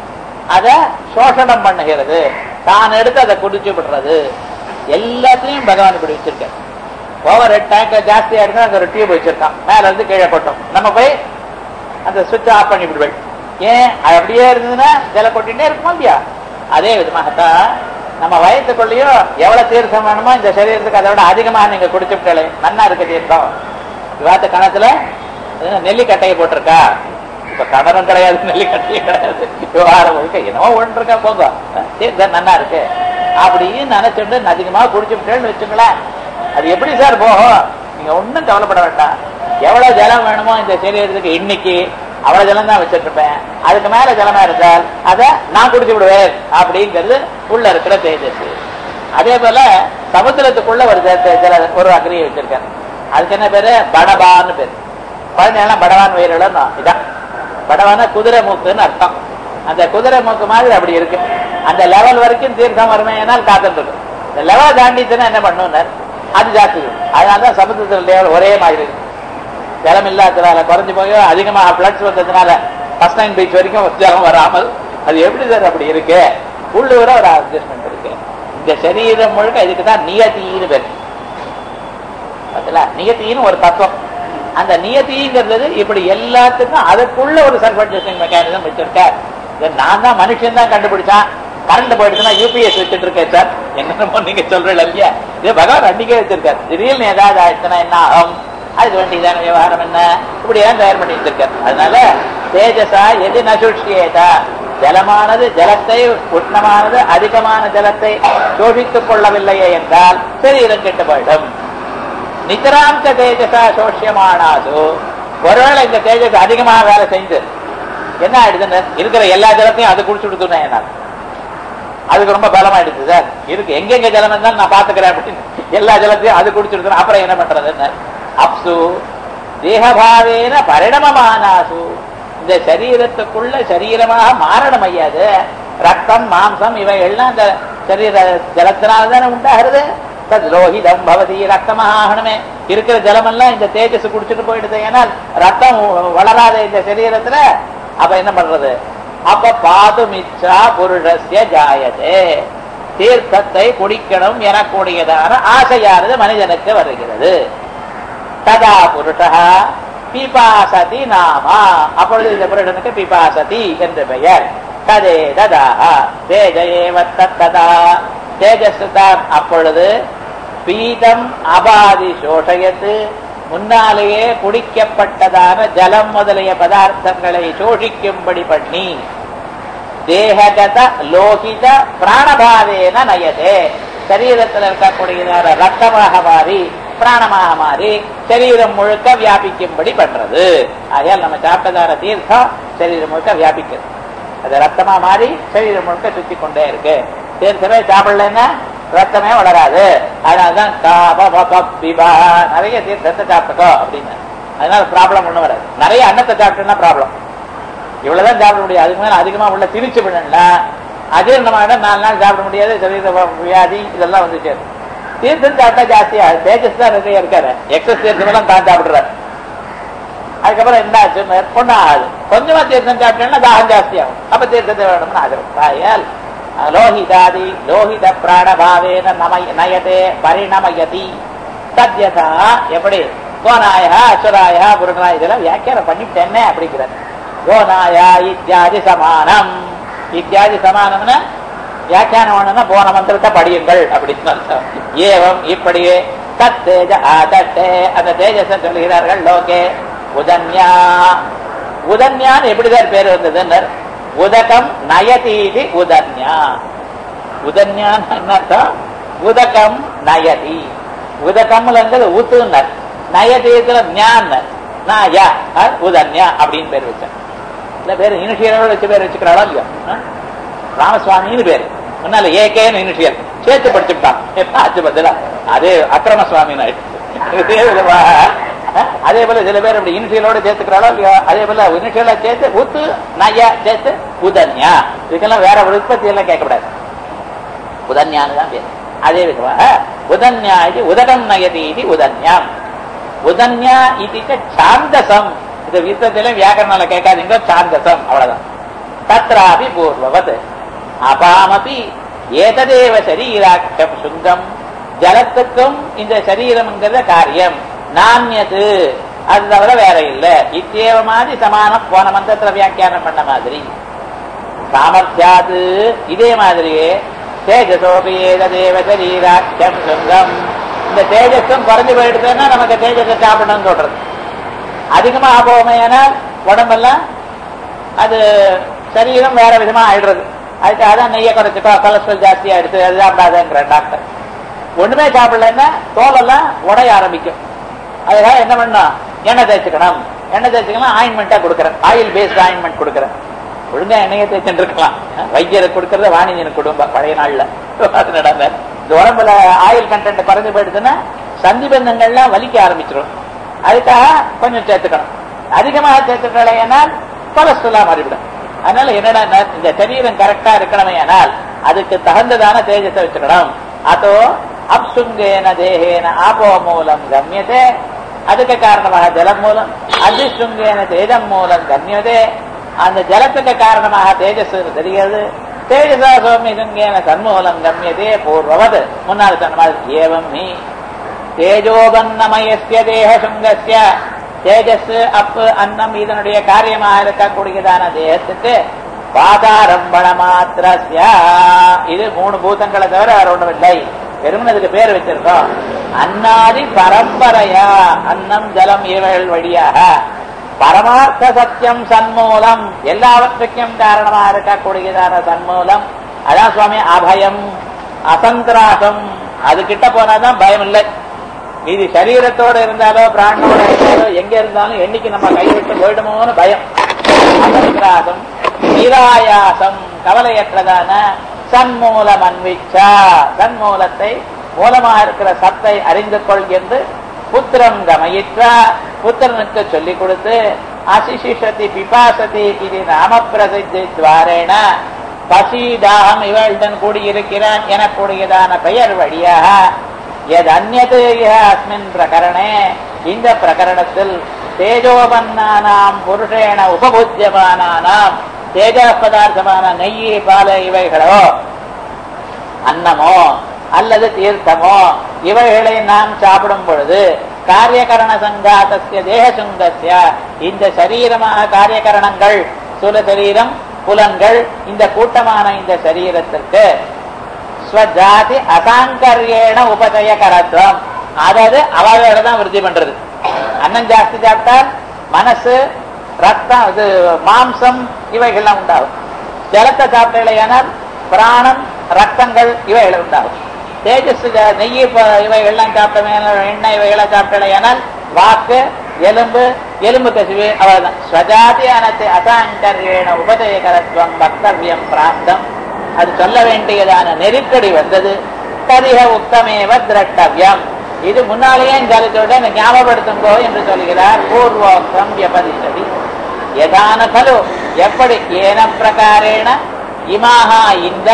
அத சோஷணம் பண்ணுகிறது தான் எடுத்து அதை குடிச்சு விடுறது எல்லாத்தையும் பகவான் இப்படி வச்சிருக்க ஓவர் ஹெட் டேங்க் ஜாஸ்தியா இருந்தா அங்க ஒரு டியூப் வச்சிருக்கான் மேல இருந்து கீழே கொட்டும் நம்ம போய் அந்த சுவிட்ச் ஆஃப் பண்ணி விடுவேன் ஏன் அது அப்படியே இருந்ததுன்னா ஜலம் கொட்டிட்டே இருக்குமா இல்லையா அதே விதமாகத்தான் நம்ம வயத்துக்குள்ளேயும் எவ்வளவு தீர்த்தம் வேணுமோ இந்த சரீரத்துக்கு அதை விட அதிகமா நீங்க குடிச்சுட்டாலே நன்னா இருக்கு தீர்த்தம் விவாத கணத்துல நெல்லிக்கட்டையை போட்டிருக்கா இப்ப கணரும் கிடையாது நெல்லிக்கட்டையும் கிடையாது விவகாரம் முழுக்க என்னவோ ஒன்று இருக்கா போங்க தீர்த்தம் நன்னா இருக்கு அப்படின்னு நினைச்சுட்டு அதிகமா குடிச்சுட்டேன்னு வச்சுங்களேன் அது எப்படி சார் போகும் நீங்க ஒன்னும் கவலைப்பட வேண்டாம் எவ்வளவு ஜலம் வேணுமோ இந்த சரீரத்துக்கு இன்னைக்கு அவ்வளவு ஜலம் தான் வச்சிட்டு இருப்பேன் அதுக்கு மேல ஜலமா இருந்தால் அதை நான் குடிச்சு விடுவேன் அப்படிங்கிறது உள்ள இருக்கிற தேஜஸ் அதே போல சமுத்திரத்துக்குள்ள ஒரு ஜல- ஜல ஒரு அக்னியை வச்சிருக்காரு அதுக்கு என்ன பேரு படபான்னு பேரு குழந்தைகள்லாம் படவான் உயிரிழம் இதான் படவான குதிரை மூக்குன்னு அர்த்தம் அந்த குதிரை மூக்கு மாதிரி அப்படி இருக்கு அந்த லெவல் வரைக்கும் தீர்த்தம் வருமையினால் காத்துட்டு இருக்கு இந்த லெவல் தாண்டிச்சுன்னா என்ன பண்ணுனார் அது ஜாஸ்தி இருக்கு. அதனாலதான் சமுத்திரத்தில் லெவல் ஒரே மாதிரி இருக்கு ஜலம் இல்லாததுனால குறைஞ்சு போய் அதிகமாக பிளட்ஸ் வந்ததுனால ஃபர்ஸ்ட் டைம் பீச் வரைக்கும் ஜலம் வராமல் அது எப்படி சார் அப்படி இருக்கு உள்ளூர ஒரு அட்ஜஸ்ட்மெண்ட் இருக்கு இந்த சரீரம் முழுக்க இதுக்கு தான் நியத்தின்னு பேர் பார்த்தீங்களா நியத்தின்னு ஒரு தத்துவம் அந்த நியத்திங்கிறது இப்படி எல்லாத்துக்கும் அதுக்குள்ள ஒரு செல்ஃப் அட்ஜஸ்டிங் மெக்கானிசம் வச்சிருக்கார் இதை நான் தான் மனுஷன் தான் கண்டுபிடிச்சான் கரண்ட் போயிடுச்சுன்னா யூபிஎஸ் வச்சுட்டு இருக்கேன் சார் என்னமோ நீங்க சொல்றீங்க இல்லையா இது பகவான் அன்னைக்கே வச்சிருக்காரு திடீர்னு ஏதாவது ஆயிடுச்சுன்னா என்ன ஆகும் அதுக்கு வேண்டியதான விவகாரம் என்ன இப்படியெல்லாம் தயார் பண்ணி வச்சிருக்காரு அதனால தேஜசா எது நசுஷ்யேதா ஜலமானது ஜலத்தை உஷ்ணமானது அதிகமான ஜலத்தை சோஷித்துக் கொள்ளவில்லையே என்றால் சரீரம் கெட்டு போயிடும் நித்தராந்த தேஜசா சோஷியமானாது ஒருவேளை இந்த தேஜஸ் அதிகமாக வேலை செஞ்சு என்ன ஆயிடுதுன்னு இருக்கிற எல்லா ஜலத்தையும் அது குடிச்சு கொடுத்துனா என்னால் அதுக்கு ரொம்ப பலமாயிடுச்சு சார் இருக்கு எங்கெங்க ஜலம் இருந்தாலும் நான் பாத்துக்கிறேன் அப்படின்னு எல்லா ஜலத்தையும் அது குடிச்சுடுறேன் அப்புறம் என்ன பண்றதுன்னு அப்சு தேகபாவேன பரிணமமானாசு இந்த சரீரத்துக்குள்ள சரீரமாக மாறணும் ஐயாது ரத்தம் மாம்சம் இவை எல்லாம் இந்த சரீர ஜலத்தினால தானே உண்டாகிறது தத் லோகிதம் பவதி ரத்தமாக ஆகணுமே இருக்கிற ஜலமெல்லாம் இந்த தேஜஸ் குடிச்சிட்டு போயிடுது ஏனால் ரத்தம் வளராத இந்த சரீரத்துல அப்ப என்ன பண்றது அப்ப பாதுமிச்சா புருஷஸ்ய ஜாயதே தீர்த்தத்தை குடிக்கணும் எனக்கூடியதான ஆசையானது மனிதனுக்கு வருகிறது ததா புருஷா பிபாசதி நாமா அப்பொழுது இந்த புருஷனுக்கு பிபாசதி என்று பெயர் ததே ததா தேஜயேவ தத்ததா தேஜஸ் தான் அப்பொழுது பீதம் அபாதி சோஷயத்து முன்னாலேயே குடிக்கப்பட்டதான ஜலம் முதலிய பதார்த்தங்களை சோஷிக்கும்படி பண்ணி தேககத லோகித பிராணபாவேன நயதே சரீரத்தில் இருக்கக்கூடியதான ரத்தமாக மாறி பிராணமாக மாறி சரீரம் முழுக்க வியாபிக்கும்படி பண்றது ஆகையால் நம்ம சாப்பிட்டதான தீர்த்தம் சரீரம் முழுக்க வியாபிக்கிறது அது ரத்தமா மாறி சரீரம் முழுக்க சுத்தி கொண்டே இருக்கு தீர்த்தமே சாப்பிடலன்னா ரத்தமே வளராது அதனாலதான் காப பப பிபா நிறைய தீர்த்தத்தை சாப்பிட்டுக்கோ அப்படின்னு அதனால ப்ராப்ளம் ஒண்ணும் வராது நிறைய அன்னத்தை சாப்பிட்டோம்னா ப்ராப்ளம் இவ்வளவுதான் சாப்பிட முடியாது அதுக்கு மேல அதிகமா உள்ள திணிச்சு விடணும்னா அஜீர்ணமான நாலு நாள் சாப்பிட முடியாது சரீர வியாதி இதெல்லாம் வந்து சேரும் தீர்த்தம் சாப்பிட்டா ஜாஸ்தியா தேஜஸ் தான் நிறைய இருக்காரு எக்ஸஸ் தீர்த்தம் எல்லாம் தான் சாப்பிடுறாரு அதுக்கப்புறம் என்ன ஆச்சுன்னு ஒன்றும் ஆகுது கொஞ்சமா தீர்த்தம் சாப்பிட்டேன்னா தாகம் ஜாஸ்தி ஆகும் அப்ப தீர்த்தத்தை வேணும்னு ஆகிரும் லோஹிதாதி லோஹித பிராணபாவேன நமய நயதே பரிணமயதி சத்யதா எப்படி கோநாயா அசுராயா புருணா இதெல்லாம் வியாக்கியானம் பண்ணிட்டேன்னே அப்படிங்கிறார் கோநாயா இத்தியாதி சமானம் இத்தியாதி சமானம்னா வியாக்கியானம் ஒண்ணுன்னா போன மந்திரத்தை படியுங்கள் அப்படின்னு அர்த்தம் ஏவம் இப்படியே தத் தேஜ ஆதட்டே அந்த தேஜஸ சொல்கிறார்கள் லோகே உதன்யா உதன்யான்னு எப்படிதான் பேர் வந்ததுன்னு உதகம் நயதீதி உதன்யா உதன்யான்னு என்ன அர்த்தம் உதகம் நயதி உதகம்ல இருந்தது ஊத்துனர் நயதீத்துல ஞான் நாயா உதன்யா அப்படின்னு பேர் வச்சேன் இல்ல பேர் இனிஷியலோட வச்சு பேர் வச்சுக்கிறாளோ இல்லையோ ஆ? ராமசுவாமின்னு பேரு முன்னால ஏகேன்னு இனிஷியல் சேர்த்து படிச்சுட்டான் எப்ப ஆச்சு பதிலா அதே அக்கிரம சுவாமின்னு ஆயிடுச்சு இதே விதமா, ஆ? அதே போல சில பேர் அப்படி இனிஷியலோட சேர்த்துக்கிறாளோ இல்லையோ அதே போல இனிஷியலா சேர்த்து உத்து நயா சேர்த்து உதன்யா இதுக்கெல்லாம் வேற ஒரு உற்பத்தி எல்லாம் கேட்கக்கூடாது உதன்யான்னு தான் பேர் அதே விதமாக உதன்யா இது உதகம் நயதி இது உதன்யாம் உதன்யா இது சாந்தசம் இது வித்தத்தில வியாக்கரணால கேட்காதீங்க சாந்தசம் அவ்வளவுதான் தத்ராபி பூர்வவத் அபாமபி ஏததேவ சரீராட்சம் சுங்கம் ஜலத்துக்கும் இந்த சரீரம்ங்கிறத காரியம் நானியது அது தவிர வேற இல்ல இத்தேவ மாதிரி சமானம் போன மந்திரத்துல வியாக்கியானம் பண்ண மாதிரி சாமர்த்தியாது இதே மாதிரியே தேஜசோபி ஏததேவ சரீராட்சம் சுங்கம் இந்த தேஜஸும் குறைஞ்சு போயிடுதுன்னா நமக்கு தேஜஸை சாப்பிடணும்னு சொல்றது அதிகமா போவோமே ஏனால் உடம்பெல்லாம் அது சரீரம் வேற விதமா ஆயிடுறது அதுக்கு அதான் நெய்யை குறைச்சிட்டோ கொலஸ்ட்ரால் ஜாஸ்தி ஆயிடுச்சு அது சாப்பிடாதங்கிற டாக்டர் ஒண்ணுமே சாப்பிடலன்னா தோலெல்லாம் உடைய ஆரம்பிக்கும் அதுக்காக என்ன பண்ணணும் எண்ணெய் தேய்ச்சிக்கணும் எண்ணெய் தேய்ச்சிக்கலாம் ஆயின்மெண்டா கொடுக்குறேன் ஆயில் பேஸ்ட் ஆயின்மெண்ட் கொடுக்குறேன் ஒழுங்கா எண்ணெயை தேய்ச்சிட்டு இருக்கலாம் வைத்தியருக்கு கொடுக்கறத வாணிஜனுக்கு குடும்பம் பழைய நாள்ல அது நடந்த இந்த உடம்புல ஆயில் கண்டென்ட் குறைஞ்சு போயிடுதுன்னா சந்தி பந்தங்கள்லாம் வலிக்க ஆரம்பிச்சிடும் அதுக்காக கொஞ்சம் சேர்த்துக்கணும் அதிகமாக சேர்த்துக்கலையானால் கொலஸ்ட்ரலா மாறிவிடும் அதனால என்னடா இந்த சரீரம் கரெக்டா இருக்கணுமே ஆனால் அதுக்கு தகுந்ததான தேஜத்தை வச்சுக்கணும் அதோ அப்சுங்கேன தேகேன ஆபோ மூலம் கம்யதே அதுக்கு காரணமாக ஜலம் மூலம் அதிசுங்கேன தேஜம் மூலம் கம்யதே அந்த ஜலத்துக்கு காரணமாக தேஜஸ் தெரிகிறது தேஜசா சோமி சுங்கேன சன்மூலம் கம்யதே பூர்வவது முன்னால் சொன்ன மாதிரி ஏவம் நீ தேஜோபன்னமயஸ்ய தேக சுங்கஸ்ய தேஜஸ் அப்பு அன்னம் இதனுடைய காரியமாக இருக்கக்கூடியதான தேகத்துக்கு பாதாரம்பண மாத்திரஸ்ய இது மூணு பூதங்களை தவிர வேற ஒண்ணும் இல்லை வெறுமனே இதுக்கு பேர் வச்சிருக்கோம் அன்னாதி பரம்பரையா அன்னம் ஜலம் இவைகள் வழியாக பரமார்த்த சத்தியம் சன்மூலம் எல்லாவற்றுக்கும் காரணமாக இருக்கக்கூடியதான சன்மூலம் அதான் சுவாமி அபயம் அசந்திராசம் அது கிட்ட போனாதான் பயம் இல்லை இது சரீரத்தோட இருந்தாலோ பிராணோட இருந்தாலோ எங்க இருந்தாலும் என்னைக்கு நம்ம கைவிட்டு போயிடுமோன்னு பயம் அசந்திராசம் நிராயாசம் கவலையற்றதான சன்மூலம் அன்விச்சா சன்மூலத்தை மூலமாக இருக்கிற சத்தை அறிந்து கொள் என்று புத்திரம் கமயிற்றா புத்திரனுக்கு சொல்லிக் கொடுத்து அசிசிஷதி பிபாசதி இது நாம பிரசித்தி துவாரேன பசி தாகம் இவளுடன் கூடியிருக்கிறான் எனக்கூடியதான பெயர் வழியாக எது அந்நது அஸ்மின் பிரகரணே இந்த பிரகரணத்தில் தேஜோபன்னானாம் புருஷேன உபபூஜ்யமானானாம் தேஜ பதார்த்தமான நெய்யி பால இவைகளோ அன்னமோ அல்லது தீர்த்தமோ இவைகளை நாம் சாப்பிடும் பொழுது காரியகரண சங்காதஸ்ய தேகசுங்கஸ்ய இந்த சரீரமாக காரியகரணங்கள் சுல சரீரம் புலன்கள் இந்த கூட்டமான இந்த சரீரத்திற்கு ஸ்வஜாதி அசாங்கரியேன உபதய கரத்துவம் அதாவது அவளோட தான் விருத்தி பண்றது அன்னம் ஜாஸ்தி சாப்பிட்டால் மனசு ரத்தம் இது மாம்சம் இவைகள்லாம் உண்டாகும் ஜலத்தை சாப்பிட்டலையானால் பிராணம் ரத்தங்கள் இவைகள் உண்டாகும் தேஜஸ் நெய் இவைகள்லாம் சாப்பிட்ட எண்ணெய் இவைகளை சாப்பிட்டலையானால் வாக்கு எலும்பு எலும்பு கசிவு அவ்வளவுதான் ஸ்வஜாதி அனத்து அசாங்கரியேன உபதயகரத்துவம் வக்தவியம் பிராப்தம் அது சொல்ல வேண்டியதான நெருக்கடி வந்தது ததிக உத்தமேவ திரட்டவியம் இது முன்னாலேயே ஜலித்தோட ஞாபகப்படுத்துங்கோ என்று சொல்கிறார் பூர்வோக்தம் வியபதிஷதி யதான கலு எப்படி ஏன பிரகாரேண இமாகா இந்த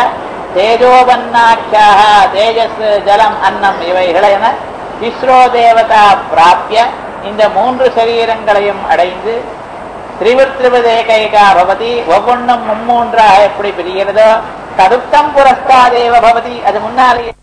தேஜோபன்னாக்கியாக தேஜஸ் ஜலம் அன்னம் இவைகளென திஸ்ரோ தேவதா பிராப்பிய இந்த மூன்று சரீரங்களையும் அடைந்து திரிவர்திருவதேகைகா பவதி ஒவ்வொன்றும் மும்மூன்றாக எப்படி பிரிகிறதோ தடுத்தம் புரஸ்தாதேவ பவதி அது முன்னாலேயே